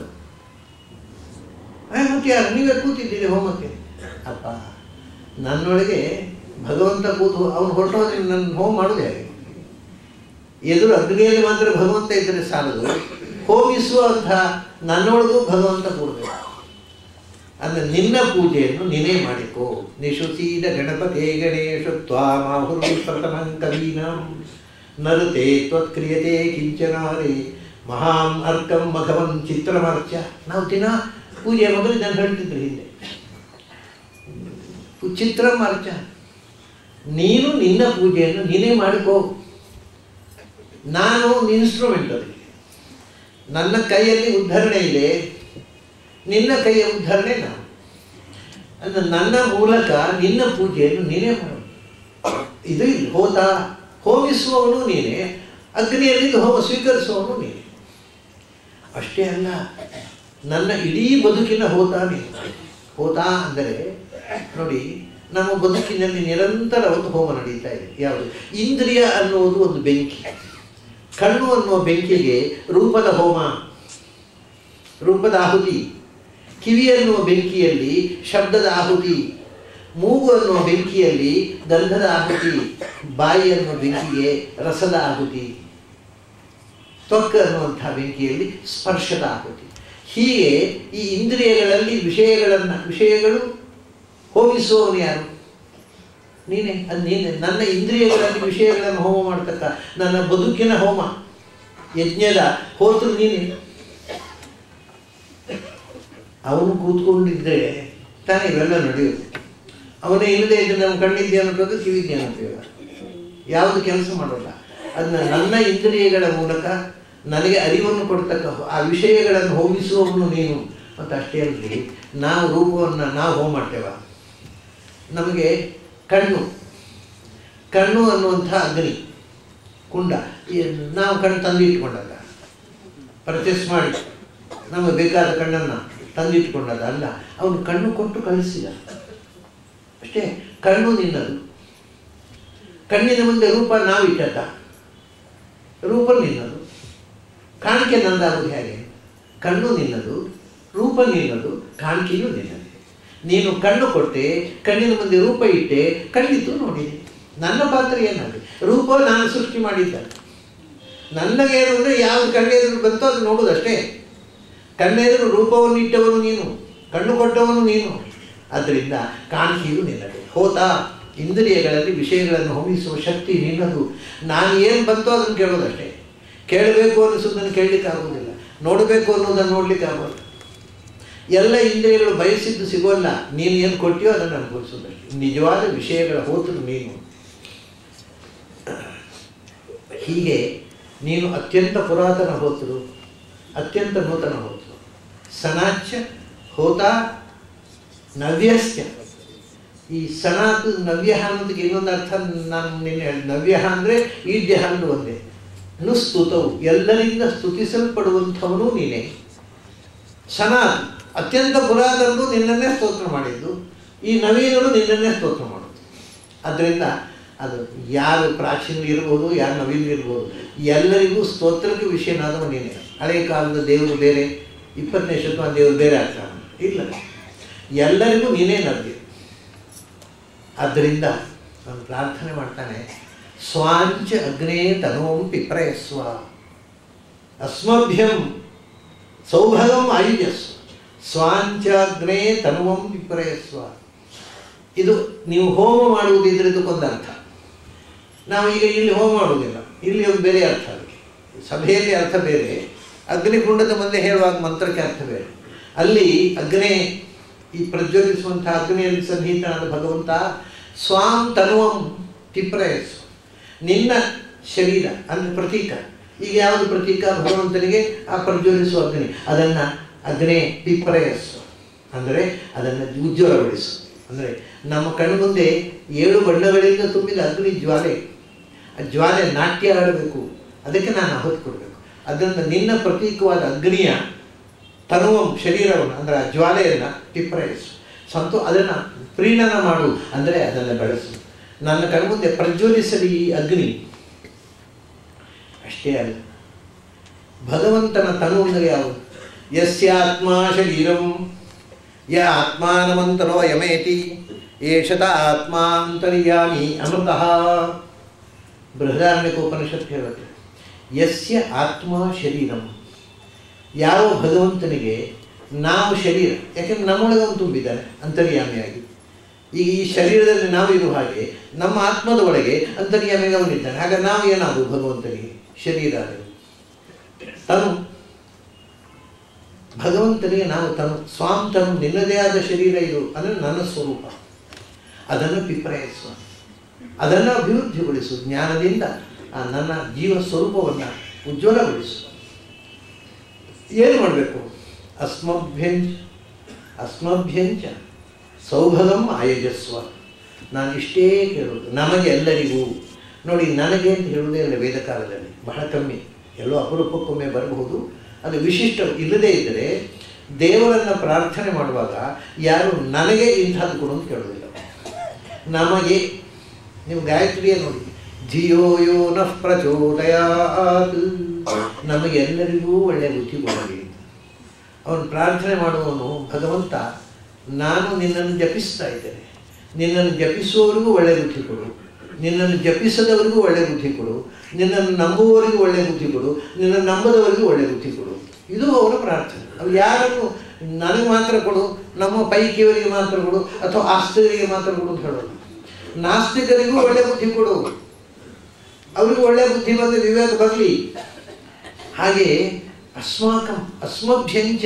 ಏ, ಮತ್ತೆ ಯಾರು ನೀವೇ ಕೂತಿದ್ದೀರಿ ಹೋಮಕ್ಕೆ ಅಪ್ಪ ನನ್ನೊಳಗೆ ಭಗವಂತ ಕೂತು ಅವನು ಹೊರಟೋದ್ರೆ ನನ್ನ ಹೋಮ ಮಾಡೋದು ಹೇಗೆ ಎದುರು ಅಗ್ನಿಯಲ್ಲಿ ಮಾತ್ರ ಭಗವಂತ ಇದ್ದರೆ ಸಾಲದು ಹೋಮಿಸುವಂಥ ನನ್ನೊಳಗೂ ಭಗವಂತ ಕೂಡಬೇಕು ಅಂದರೆ ನಿನ್ನ ಪೂಜೆಯನ್ನು ನೀನೇ ಮಾಡಿಕೋ ನಿಶುಸೀದ ಗಣಪತಿ ಗಣೇಶ ತ್ವಾಮಾಹುರು ಪ್ರಥಮಂ ಕವೀನಾಂ ನರತೆ ತ್ವತ್ಕ್ರಿಯತೆ ಕಿಂಚನಾರೇ ಮಹಾಂ ಅರ್ಕಂ ಮಘವಂ ಚಿತ್ರಮರ್ಚ ನಾವು ದಿನ ಪೂಜೆ ಮೊದಲು ನಾನು ಹೇಳ್ತಿದ್ರು ಹಿಂದೆ ಚಿತ್ರಮರ್ಚ ನೀನು ನಿನ್ನ ಪೂಜೆಯನ್ನು ನೀನೇ ಮಾಡಿಕೋ ನಾನು ಇನ್ಸ್ಟ್ರೂಮೆಂಟ್ ಅದಕ್ಕೆ ನನ್ನ ಕೈಯಲ್ಲಿ ಉದ್ಧರಣೆ ಇದೆ ನಿನ್ನ ಕೈಯ ಉದ್ಧರಣೆ ನಾನು ಅಂದ್ರೆ ನನ್ನ ಮೂಲಕ ನಿನ್ನ ಪೂಜೆಯನ್ನು ನೀನೇ ಮಾಡು ಇದು ಇಲ್ಲಿ ಹೋತ ಹೋಮಿಸುವವನು ನೀನೇ ಅಗ್ನಿಯಲ್ಲಿ ಹೋಮ ಸ್ವೀಕರಿಸುವವನು ನೀನೇ ಅಷ್ಟೇ ಅಲ್ಲ ನನ್ನ ಇಡೀ ಬದುಕಿನ ಹೋತ ನೀನು ಹೋತ ಅಂದರೆ ನೋಡಿ ನಮ್ಮ ಬದುಕಿನಲ್ಲಿ ನಿರಂತರ ಒಂದು ಹೋಮ ನಡೀತಾ ಇದೆ ಯಾವುದು ಇಂದ್ರಿಯ ಅನ್ನುವುದು ಒಂದು ಬೆಂಕಿ ಕಣ್ಣು ಅನ್ನುವ ಬೆಂಕಿಗೆ ರೂಪದ ಹೋಮ ರೂಪದ ಆಹುತಿ ಕಿವಿ ಅನ್ನುವ ಬೆಂಕಿಯಲ್ಲಿ ಶಬ್ದದ ಆಹುತಿ ಮೂಗು ಅನ್ನುವ ಬೆಂಕಿಯಲ್ಲಿ ಗಂಧದ ಆಹುತಿ ಬಾಯಿ ಅನ್ನುವ ಬೆಂಕಿಗೆ ರಸದ ಆಹುತಿ ತ್ವಕ್ ಅನ್ನುವಂಥ ಬೆಂಕಿಯಲ್ಲಿ ಸ್ಪರ್ಶದ ಆಹುತಿ ಹೀಗೆ ಈ ಇಂದ್ರಿಯಗಳಲ್ಲಿ ವಿಷಯಗಳನ್ನು ವಿಷಯಗಳು ಹೋಮಿಸುವವನು ಯಾರು ನೀನೇ ಅದು ನೀನೆ ನನ್ನ ಇಂದ್ರಿಯಗಳಲ್ಲಿ ವಿಷಯಗಳನ್ನು ಹೋಮ ಮಾಡ್ತಕ್ಕ ನನ್ನ ಬದುಕಿನ ಹೋಮ ಯಜ್ಞದ ಹೋತೃ ನೀನೆ ಅವನು ಕೂತ್ಕೊಂಡಿದ್ರೆ ತಾನೇ ಇವೆಲ್ಲ ನಡೆಯುತ್ತೆ ಅವನೇ ಇಲ್ಲದೆ ಇದ್ರೆ ನಮ್ಮ ಕಣ್ಣಿದ್ದೆ ಅನ್ನೋದು ಕಿವಿದ್ದೆ ಅನ್ನೋದು ಯಾವುದು ಕೆಲಸ ಮಾಡೋಲ್ಲ ಅದನ್ನ ನನ್ನ ಇಂದ್ರಿಯಗಳ ಮೂಲಕ ನನಗೆ ಅರಿವನ್ನು ಕೊಡ್ತಕ್ಕ ಆ ವಿಷಯಗಳನ್ನು ಹೋಮಿಸುವವನು ನೀನು ಮತ್ತು ಅಷ್ಟೇ ಅಲ್ಲದೆ ನಾವು ರೂಪವನ್ನು ನಾವು ಹೋಮ ಮಾಡ್ತೇವ ನಮಗೆ ಕಣ್ಣು ಕಣ್ಣು ಅನ್ನುವಂಥ ಅಗ್ನಿ ಕುಂಡ ಈ ನಾವು ಕಣ್ಣು ತಂದು ಇಟ್ಕೊಂಡಲ್ಲ ಪರ್ಚೇಸ್ ಮಾಡಿ ನಮಗೆ ಬೇಕಾದ ಕಣ್ಣನ್ನು ತಂದಿಟ್ಕೊಂಡದ ಅಲ್ಲ ಅವನು ಕಣ್ಣು ಕೊಟ್ಟು ಕಳಿಸಿದ ಅಷ್ಟೇ ಕಣ್ಣು ನಿನ್ನದು ಕಣ್ಣಿನ ಮುಂದೆ ರೂಪ ನಾವಿಟ್ಟದ್ದ ರೂಪ ನಿನ್ನದು ಕಾಣಿಕೆ ನಂದಾಗುವುದು ಹೇಗೆ ಕಣ್ಣು ನಿನ್ನದು ರೂಪ ನಿನ್ನದು ಕಾಣಿಕೆಯೂ ನಿನ್ನದು ನೀನು ಕಣ್ಣು ಕೊಟ್ಟೆ ಕಣ್ಣಿನ ಮುಂದೆ ರೂಪ ಇಟ್ಟೆ ಕಂಡಿತು ನೋಡಿದೆ ನನ್ನ ಪಾತ್ರ ಏನಾಗಲಿ ರೂಪ ನಾನು ಸೃಷ್ಟಿ ಮಾಡಿದ್ದ ನನಗೇನು ಅಂದರೆ ಯಾವುದು ಕಣ್ಣೆದುರು ಬಂತೋ ಅದು ನೋಡುವುದಷ್ಟೇ ಕಣ್ಣೆದುರು ರೂಪವನ್ನು ಇಟ್ಟವನು ನೀನು ಕಣ್ಣು ಕೊಟ್ಟವನು ನೀನು ಆದ್ದರಿಂದ ಕಾಣಿಕೆಯು ನಿನ್ನದು ಹೋತ ಇಂದ್ರಿಯಗಳಲ್ಲಿ ವಿಷಯಗಳನ್ನು ಹೋಮಿಸುವ ಶಕ್ತಿ ನಿನ್ನದು ನಾನು ಏನು ಬಂತೋ ಅದನ್ನು ಕೇಳೋದಷ್ಟೇ ಕೇಳಬೇಕು ಅನ್ನಿಸೋದನ್ನು ಕೇಳಲಿಕ್ಕೆ ಆಗೋದಿಲ್ಲ ನೋಡಬೇಕು ಅನ್ನೋದನ್ನು ನೋಡಲಿಕ್ಕೆ ಆಗೋಲ್ಲ ಎಲ್ಲ ಇಂದ್ರಿಯಗಳು ಬಯಸಿದ್ದು ಸಿಗೋಲ್ಲ ನೀನು ಏನು ಕೊಟ್ಟಿಯೋ ಅದನ್ನು ಅನುಭವಿಸೋದಷ್ಟೇ ನಿಜವಾದ ವಿಷಯಗಳ ಹೋತರು ನೀನು ಹೀಗೆ ನೀನು ಅತ್ಯಂತ ಪುರಾತನ ಹೋತರು ಅತ್ಯಂತ ನೂತನ ಹೋತರು ಸನಾಚ್ಯ ಹೋತ ನವ್ಯಸ್ಯ ಈ ಸನಾತ್ ನವ್ಯ ಅನ್ನೋದಕ್ಕೆ ಇನ್ನೊಂದು ಅರ್ಥ ನಾನು ನಿನ್ನೆ ಹೇಳಿದೆ ನವ್ಯ ಅಂದರೆ ಈಡ್ಯ ಅನ್ನೋ ಒಂದೇ ನುಸ್ತುತವು ಎಲ್ಲರಿಂದ ಸ್ತುತಿಸಲ್ಪಡುವಂಥವನು ನೀನೇ ಸನಾತ್ ಅತ್ಯಂತ ಪುರಾತನರು ನಿನ್ನನ್ನೇ ಸ್ತೋತ್ರ ಮಾಡಿದ್ದು ಈ ನವೀನರು ನಿನ್ನನ್ನೇ ಸ್ತೋತ್ರ ಮಾಡೋದು ಅದರಿಂದ ಅದು ಯಾರು ಪ್ರಾಚೀನ ಇರ್ಬೋದು ಯಾರು ನವೀನ ಇರ್ಬೋದು ಎಲ್ಲರಿಗೂ ಸ್ತೋತ್ರಕ್ಕೆ ವಿಷಯನಾದವ ನೀನೇ ಹಳೆಯ ಕಾಲದ ದೇವರು ಬೇರೆ ಇಪ್ಪತ್ತನೇ ಶತಮಾನ ದೇವರು ಬೇರೆ ಆಗ್ತಾನೆ ಇಲ್ಲ ಎಲ್ಲರಿಗೂ ನೀನೇ ನವ್ಯ ಆದ್ದರಿಂದ ನಾನು ಪ್ರಾರ್ಥನೆ ಮಾಡ್ತಾನೆ ಸ್ವಾಂಚ ಅಗ್ನೇ ತನೋಂ ಪಿಪ್ರಯಸ್ವ ಅಸ್ಮಭ್ಯಂ ಸೌಭಗಂ ಆಯುಜಸ್ವ ಸ್ವಾಂಚಾಗ್ನೇ ತನುವಂ ವಿಪ್ರಯಸ್ವ ಇದು ನೀವು ಹೋಮ ಮಾಡುವುದು ಇದರದಕ್ಕೊಂದು ಅರ್ಥ ನಾವು ಈಗ ಇಲ್ಲಿ ಹೋಮ ಮಾಡುವುದಿಲ್ಲ ಇಲ್ಲಿ ಒಂದು ಬೇರೆ ಅರ್ಥ ಅದಕ್ಕೆ ಸಭೆಯಲ್ಲಿ ಅರ್ಥ ಬೇರೆ ಅಗ್ನಿಕುಂಡದ ಮುಂದೆ ಹೇಳುವಾಗ ಮಂತ್ರಕ್ಕೆ ಅರ್ಥ ಬೇರೆ ಅಲ್ಲಿ ಅಗ್ನೇ ಈ ಪ್ರಜ್ವಲಿಸುವಂಥ ಅಗ್ನಿಯಲ್ಲಿ ಸನ್ನಿಹಿತನಾದ ಭಗವಂತ ಸ್ವಾಂ ತನುವಂ ಪಿಪ್ರಯಸ್ವ ನಿನ್ನ ಶರೀರ ಅಂದರೆ ಪ್ರತೀಕ ಈಗ ಯಾವುದು ಪ್ರತೀಕ ಭಗವಂತನಿಗೆ ಆ ಪ್ರಜ್ವಲಿಸುವ ಅಗ್ನಿ ಅದನ್ನು ಅಗ್ನೇ ಪಿಪ್ರಯಸ್ಸು ಅಂದರೆ ಅದನ್ನು ಉಜ್ವಲಗೊಳಿಸು ಅಂದರೆ ನಮ್ಮ ಕಣ್ಣು ಮುಂದೆ ಏಳು ಬಣ್ಣಗಳಿಂದ ತುಂಬಿದ ಅಗ್ನಿ ಜ್ವಾಲೆ ಆ ಜ್ವಾಲೆ ನಾಟ್ಯ ಆಡಬೇಕು ಅದಕ್ಕೆ ನಾನು ಆಹುತಿ ಕೊಡಬೇಕು ಅದರಿಂದ ನಿನ್ನ ಪ್ರತೀಕವಾದ ಅಗ್ನಿಯ ತನುವಂ ಶರೀರವನ್ನು ಅಂದರೆ ಆ ಜ್ವಾಲೆಯನ್ನು ಪಿಪ್ರಯಸ್ಸು ಸಂತೋ ಅದನ್ನು ಪ್ರೀಣನ ಮಾಡು ಅಂದರೆ ಅದನ್ನು ಬೆಳೆಸು ನನ್ನ ಕಣ್ಮುಂದೆ ಪ್ರಜ್ವಲಿಸಲಿ ಈ ಅಗ್ನಿ ಅಷ್ಟೇ ಅಲ್ಲ ಭಗವಂತನ ತನು ಅಂದರೆ ಯಾವುದು ಯಸ್ಯಾತ್ಮ ಶರೀರಂ ಯ ಆತ್ಮಾನಮಂತರೋ ಯಮೇತಿ ಏಷತ ಆತ್ಮಾಂತರ್ಯಾಮಿ ಅಮೃತಃ ಬೃಹದಾರಣ್ಯಕೋಪನಿಷತ್ ಹೇಳುತ್ತೆ ಯಸ್ಯ ಆತ್ಮ ಶರೀರಂ ಯಾವ ಭಗವಂತನಿಗೆ ನಾವು ಶರೀರ ಯಾಕೆಂದ್ರೆ ನಮ್ಮೊಳಗೆ ಅವನು ತುಂಬಿದ್ದಾನೆ ಅಂತರ್ಯಾಮಿಯಾಗಿ ಈಗ ಈ ಶರೀರದಲ್ಲಿ ನಾವು ಇರುವ ಹಾಗೆ ನಮ್ಮ ಆತ್ಮದ ಒಳಗೆ ಅಂತರ್ಯಾಮಿಯಾಗಿ ಅವನಿದ್ದಾನೆ ಹಾಗೆ ನಾವು ಏನಾದರೂ ಭಗವಂತನಿಗೆ ಶರೀರ ಅದು ತನು ಭಗವಂತನಿಗೆ ನಾವು ತನು ಸ್ವಾಂ ತನು ನಿನ್ನದೇ ಆದ ಶರೀರ ಇದು ಅಂದರೆ ನನ್ನ ಸ್ವರೂಪ ಅದನ್ನು ಪಿಪ್ರಯಿಸುವ ಅದನ್ನು ಅಭಿವೃದ್ಧಿಗೊಳಿಸು ಜ್ಞಾನದಿಂದ ಆ ನನ್ನ ಜೀವ ಸ್ವರೂಪವನ್ನು ಉಜ್ವಲಗೊಳಿಸು ಏನು ಮಾಡಬೇಕು ಅಸ್ಮಭ್ಯಂಚ ಅಸ್ಮಭ್ಯಂಚ ಸೌಭಗಂ ಆಯೋಜಸ್ವ ನಾನು ಇಷ್ಟೇ ಕೇಳೋದು ನಮಗೆ ಎಲ್ಲರಿಗೂ ನೋಡಿ ನನಗೆ ಅಂತ ಹೇಳುವುದೇ ಇಲ್ಲ ವೇದಕಾಲದಲ್ಲಿ ಬಹಳ ಕಮ್ಮಿ ಎಲ್ಲೋ ಅಪರೂಪಕ್ಕೊಮ್ಮೆ ಬರಬಹುದು ಅದು ವಿಶಿಷ್ಟ ಇಲ್ಲದೇ ಇದ್ದರೆ ದೇವರನ್ನು ಪ್ರಾರ್ಥನೆ ಮಾಡುವಾಗ ಯಾರು ನನಗೆ ಇಂಥದ್ದು ಕೊಡು ಅಂತ ಕೇಳೋದಿಲ್ಲ ನಮಗೆ ನೀವು ಗಾಯತ್ರಿಯೇ ನೋಡಿ ಧಿಯೋ ಯೋ ನಃ ಪ್ರಚೋದಯಾತ್ ನಮಗೆಲ್ಲರಿಗೂ ಒಳ್ಳೆಯ ಬುದ್ಧಿ ಕೊಡಲಿ ಅವನು ಪ್ರಾರ್ಥನೆ ಮಾಡುವವನು ಭಗವಂತ ನಾನು ನಿನ್ನನ್ನು ಜಪಿಸ್ತಾ ಇದ್ದೇನೆ ನಿನ್ನನ್ನು ಜಪಿಸುವವರಿಗೂ ಒಳ್ಳೆಯ ಬುದ್ಧಿ ಕೊಡು ನಿನ್ನನ್ನು ಜಪಿಸದವರಿಗೂ ಒಳ್ಳೆಯ ಬುದ್ಧಿ ಕೊಡು ನಿನ್ನನ್ನು ನಂಬುವವರಿಗೂ ಒಳ್ಳೆಯ ಬುದ್ಧಿ ಕೊಡು ನಿನ್ನನ್ನು ನಂಬದವರಿಗೂ ಒಳ್ಳೆಯ ಬುದ್ಧಿ ಕೊಡು ಇದು ಅವನ ಪ್ರಾರ್ಥನೆ ಅದು ಯಾರನ್ನು ನನಗೆ ಮಾತ್ರ ಕೊಡು ನಮ್ಮ ಪೈಕಿಯವರಿಗೆ ಮಾತ್ರ ಕೊಡು ಅಥವಾ ಆಸ್ತಿಕರಿಗೆ ಮಾತ್ರ ಕೊಡು ಅಂತ ಹೇಳೋದು ನಾಸ್ತಿಕರಿಗೂ ಒಳ್ಳೆಯ ಬುದ್ಧಿ ಕೊಡು ಅವ್ರಿಗೂ ಒಳ್ಳೆಯ ಬುದ್ಧಿ ಬಂದು ವಿವೇಕ ಬರಲಿ ಹಾಗೆ ಅಸ್ಮಾಕಂ ಅಸ್ಮಭ್ಯಂಚ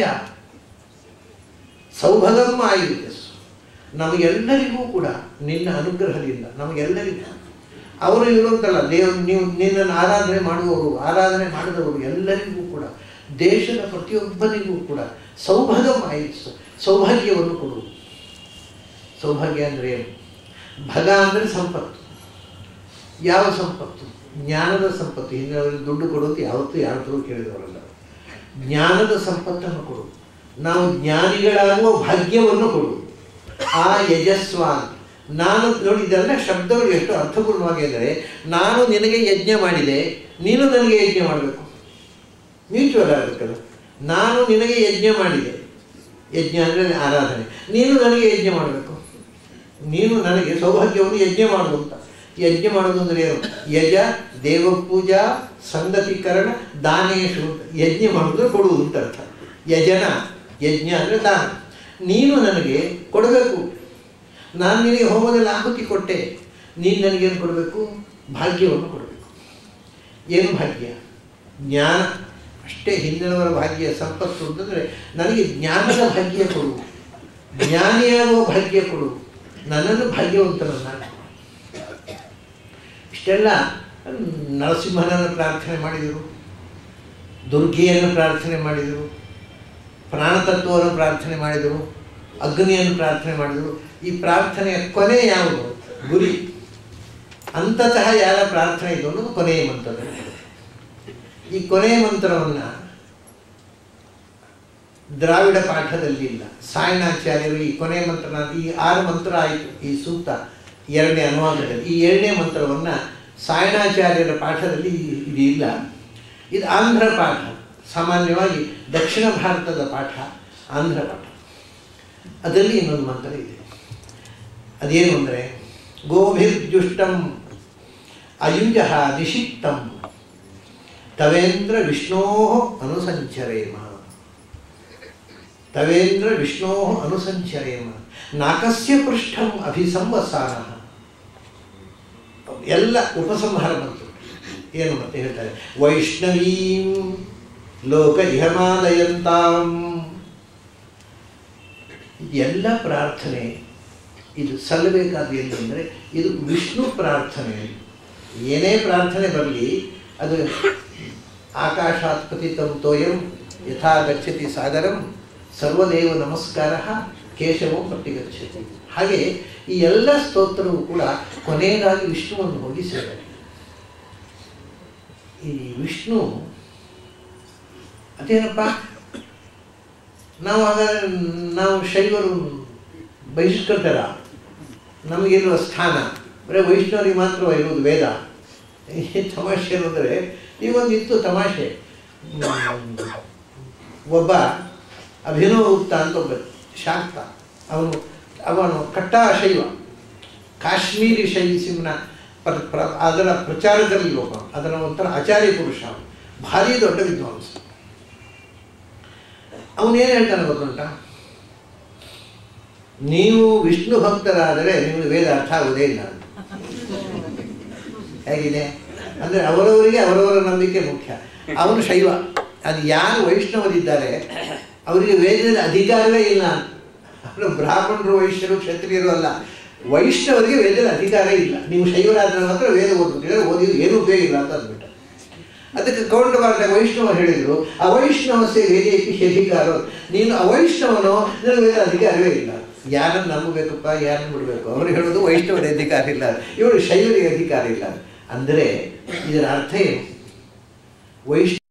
ಸೌಭಗಂ ಆಯುಧ ನಮಗೆಲ್ಲರಿಗೂ ಕೂಡ ನಿನ್ನ ಅನುಗ್ರಹದಿಂದ ನಮಗೆಲ್ಲರಿಗೂ ಅವರು ಇರುವಂತಲ್ಲ ದೇವ್ ನೀವು ನಿನ್ನನ್ನು ಆರಾಧನೆ ಮಾಡುವವರು ಆರಾಧನೆ ಮಾಡಿದವರು ಎಲ್ಲರಿಗೂ ಕೂಡ ದೇಶದ ಪ್ರತಿಯೊಬ್ಬರಿಗೂ ಕೂಡ ಸೌಭಾಗ್ಯ ಆಯಿತು ಸೌಭಾಗ್ಯವನ್ನು ಕೊಡು ಸೌಭಾಗ್ಯ ಅಂದರೆ ಏನು ಭಗ ಅಂದರೆ ಸಂಪತ್ತು ಯಾವ ಸಂಪತ್ತು ಜ್ಞಾನದ ಸಂಪತ್ತು ಹಿಂದೆ ಅವರಿಗೆ ದುಡ್ಡು ಕೊಡೋದು ಯಾವತ್ತೂ ಯಾರತ್ರೂ ಕೇಳಿದವರಲ್ಲ ಜ್ಞಾನದ ಸಂಪತ್ತನ್ನು ಕೊಡು ನಾವು ಜ್ಞಾನಿಗಳಾಗುವ ಭಾಗ್ಯವನ್ನು ಕೊಡು ಆ ಯಜಸ್ವಾನ್ ನಾನು ನೋಡಿ ಇದೆಲ್ಲ ಶಬ್ದಗಳು ಎಷ್ಟು ಅರ್ಥಪೂರ್ಣವಾಗಿ ಅಂದರೆ ನಾನು ನಿನಗೆ ಯಜ್ಞ ಮಾಡಿದೆ ನೀನು ನನಗೆ ಯಜ್ಞ ಮಾಡಬೇಕು ಮ್ಯೂಚುವಲ್ ಆಗಬೇಕಲ್ಲ ನಾನು ನಿನಗೆ ಯಜ್ಞ ಮಾಡಿದೆ ಯಜ್ಞ ಅಂದರೆ ಆರಾಧನೆ ನೀನು ನನಗೆ ಯಜ್ಞ ಮಾಡಬೇಕು ನೀನು ನನಗೆ ಸೌಭಾಗ್ಯವನ್ನು ಯಜ್ಞ ಮಾಡು ಅಂತ ಯಜ್ಞ ಮಾಡೋದು ಅಂದರೆ ಏನು ಯಜ ದೇವಪೂಜಾ ಸಂಗತೀಕರಣ ದಾನೇಶು ಅಂತ ಯಜ್ಞ ಮಾಡೋದು ಕೊಡುವುದು ಅಂತ ಅರ್ಥ ಯಜನ ಯಜ್ಞ ಅಂದರೆ ದಾನ ನೀನು ನನಗೆ ಕೊಡಬೇಕು ನಾನು ನಿನಗೆ ಹೋಮದಲ್ಲಿ ಆಹುತಿ ಕೊಟ್ಟೆ ನೀನು ನನಗೇನು ಕೊಡಬೇಕು ಭಾಗ್ಯವನ್ನು ಕೊಡಬೇಕು ಏನು ಭಾಗ್ಯ ಜ್ಞಾನ ಅಷ್ಟೇ ಹಿಂದಿನವರ ಭಾಗ್ಯ ಸಂಪತ್ತು ಅಂತಂದರೆ ನನಗೆ ಜ್ಞಾನದ ಭಾಗ್ಯ ಕೊಡು ಜ್ಞಾನಿಯಾಗುವ ಭಾಗ್ಯ ಕೊಡು ನನ್ನನ್ನು ಭಾಗ್ಯವಂತನನ್ನ ಇಷ್ಟೆಲ್ಲ ನರಸಿಂಹನನ್ನು ಪ್ರಾರ್ಥನೆ ಮಾಡಿದರು ದುರ್ಗೆಯನ್ನು ಪ್ರಾರ್ಥನೆ ಮಾಡಿದರು ಪ್ರಾಣತತ್ವವನ್ನು ಪ್ರಾರ್ಥನೆ ಮಾಡಿದರು ಅಗ್ನಿಯನ್ನು ಪ್ರಾರ್ಥನೆ ಮಾಡಿದರು ಈ ಪ್ರಾರ್ಥನೆಯ ಕೊನೆ ಯಾವುದು ಗುರಿ ಅಂತತಃ ಯಾರ ಪ್ರಾರ್ಥನೆ ಇದು ಅನ್ನೋದು ಕೊನೆಯ ಮಂತ್ರ ಈ ಕೊನೆಯ ಮಂತ್ರವನ್ನು ದ್ರಾವಿಡ ಪಾಠದಲ್ಲಿ ಇಲ್ಲ ಸಾಯಣಾಚಾರ್ಯರು ಈ ಕೊನೆಯ ಮಂತ್ರ ಈ ಆರು ಮಂತ್ರ ಆಯಿತು ಈ ಸೂಕ್ತ ಎರಡನೇ ಅನುವಾದದಲ್ಲಿ ಈ ಎರಡನೇ ಮಂತ್ರವನ್ನು ಸಾಯಣಾಚಾರ್ಯರ ಪಾಠದಲ್ಲಿ ಇದು ಇಲ್ಲ ಇದು ಆಂಧ್ರ ಪಾಠ ಸಾಮಾನ್ಯವಾಗಿ ದಕ್ಷಿಣ ಭಾರತದ ಪಾಠ ಆಂಧ್ರ ಪಾಠ ಅದರಲ್ಲಿ ಇನ್ನೊಂದು ಮಂತ್ರ ಇದೆ ಅದೇನು ಅಂದರೆ ಗೋಭಿರ್ಜುಷ್ಟಂ ಅಯುಜ ನಿಷಿಕ್ತಂ ತವೇಂದ್ರ ವಿಷ್ಣೋ ಅನುಸಂಚರೇಮ ತವೇಂದ್ರ ವಿಷ್ಣೋ ಅನುಸಂಚರೇಮ ನಾಕಸ್ಯ ಪೃಷ್ಠಂ ಅಭಿಸಂವಸಾನ ಎಲ್ಲ ಉಪಸಂಹಾರ ಬಂತು ಏನು ಮತ್ತೆ ಹೇಳ್ತಾರೆ ವೈಷ್ಣವೀಂ ಲೋಕ ಇಹಮಾಲಯಂತಾಂ ಎಲ್ಲ ಪ್ರಾರ್ಥನೆ ಇದು ಸಲ್ಲಬೇಕಾದ ಏನಂದರೆ ಇದು ವಿಷ್ಣು ಪ್ರಾರ್ಥನೆ ಏನೇ ಪ್ರಾರ್ಥನೆ ಬರಲಿ ಅದು ಆಕಾಶಾತ್ ಪತಿತಂ ತೋಯಂ ಯಥಾ ಗಚ್ಚತಿ ಸಾಗರಂ ಸರ್ವದೇವ ನಮಸ್ಕಾರ ಕೇಶವಂ ಪ್ರತಿಗಚ್ಚತಿ ಹಾಗೆ ಈ ಎಲ್ಲ ಸ್ತೋತ್ರವು ಕೂಡ ಕೊನೆಯದಾಗಿ ವಿಷ್ಣುವನ್ನು ಹೋಗಿ ಸೇವೆ ಈ ವಿಷ್ಣು ಅದೇನಪ್ಪ ನಾವು ಹಾಗಾದ್ರೆ ನಾವು ಶೈವರು ಬಹಿಷ್ಕೃತರ ನಮಗಿರುವ ಸ್ಥಾನ ಬರೀ ವೈಷ್ಣವರಿಗೆ ಮಾತ್ರ ಇರುವುದು ವೇದ ಈ ತಮಾಷೆ ಏನಂದರೆ ಈಗೊಂದು ಇತ್ತು ತಮಾಷೆ ಒಬ್ಬ ಅಭಿನವ ಗುಪ್ತ ಅಂತ ಒಬ್ಬ ಶಾಕ್ತ ಅವನು ಅವನು ಕಟ್ಟಾ ಶೈವ ಕಾಶ್ಮೀರಿ ಶೈಸಿಮ್ನ ಪ್ರ ಪ್ರ ಅದರ ಪ್ರಚಾರದಲ್ಲಿ ಒಬ್ಬ ಅದರ ಒಂಥರ ಆಚಾರ್ಯ ಪುರುಷ ಅವನು ಭಾರಿ ದೊಡ್ಡ ವಿದ್ವಾಂಸ ಅವನೇನು ಹೇಳ್ತಾನೆ ಗೊತ್ತುಂಟ ನೀವು ವಿಷ್ಣು ಭಕ್ತರಾದರೆ ನಿಮಗೆ ವೇದ ಅರ್ಥ ಆಗುವುದೇ ಇಲ್ಲ ಹೇಗಿದೆ ಅಂದರೆ ಅವರವರಿಗೆ ಅವರವರ ನಂಬಿಕೆ ಮುಖ್ಯ ಅವನು ಶೈವ ಅದು ಯಾರು ವೈಷ್ಣವರಿದ್ದಾರೆ ಅವರಿಗೆ ವೇದದ ಅಧಿಕಾರವೇ ಇಲ್ಲ ಅವರು ಬ್ರಾಹ್ಮಣರು ವೈಶ್ಯರು ಕ್ಷತ್ರಿಯರು ಅಲ್ಲ ವೈಷ್ಣವರಿಗೆ ವೇದದ ಅಧಿಕಾರ ಇಲ್ಲ ನೀವು ಶೈವರಾದ್ರೆ ಮಾತ್ರ ವೇದ ಓದ್ಬಿಟ್ಟಿದ್ರೆ ಓದಿ ಏನೂ ಉಪಯೋಗ ಇಲ್ಲ ಅಂತ ಅಂದ್ಬಿಟ್ಟ ಅದಕ್ಕೆ ಕೌಂಡಬಾರ್ದ ವೈಷ್ಣವ ಹೇಳಿದರು ಅವೈಷ್ಣವಸೆ ವೇದೇಪಿ ಅಧಿಕಾರ ನೀನು ಅವೈಷ್ಣವನೋ ನಿನಗೆ ವೇದ ಅಧಿಕಾರವೇ ಇಲ್ಲ ಯಾರನ್ನು ನಂಬಬೇಕಪ್ಪ ಯಾರನ್ನು ಬಿಡಬೇಕು ಅವರು ಹೇಳೋದು ವೈಷ್ಣವರ ಅಧಿಕಾರ ಇಲ್ಲ ಇವರು ಶೈವರಿಗೆ ಅಧಿಕಾರ ಇಲ್ಲ ಅಂದರೆ ಇದರ ಅರ್ಥ ಏನು ವೈಷ್ಣವ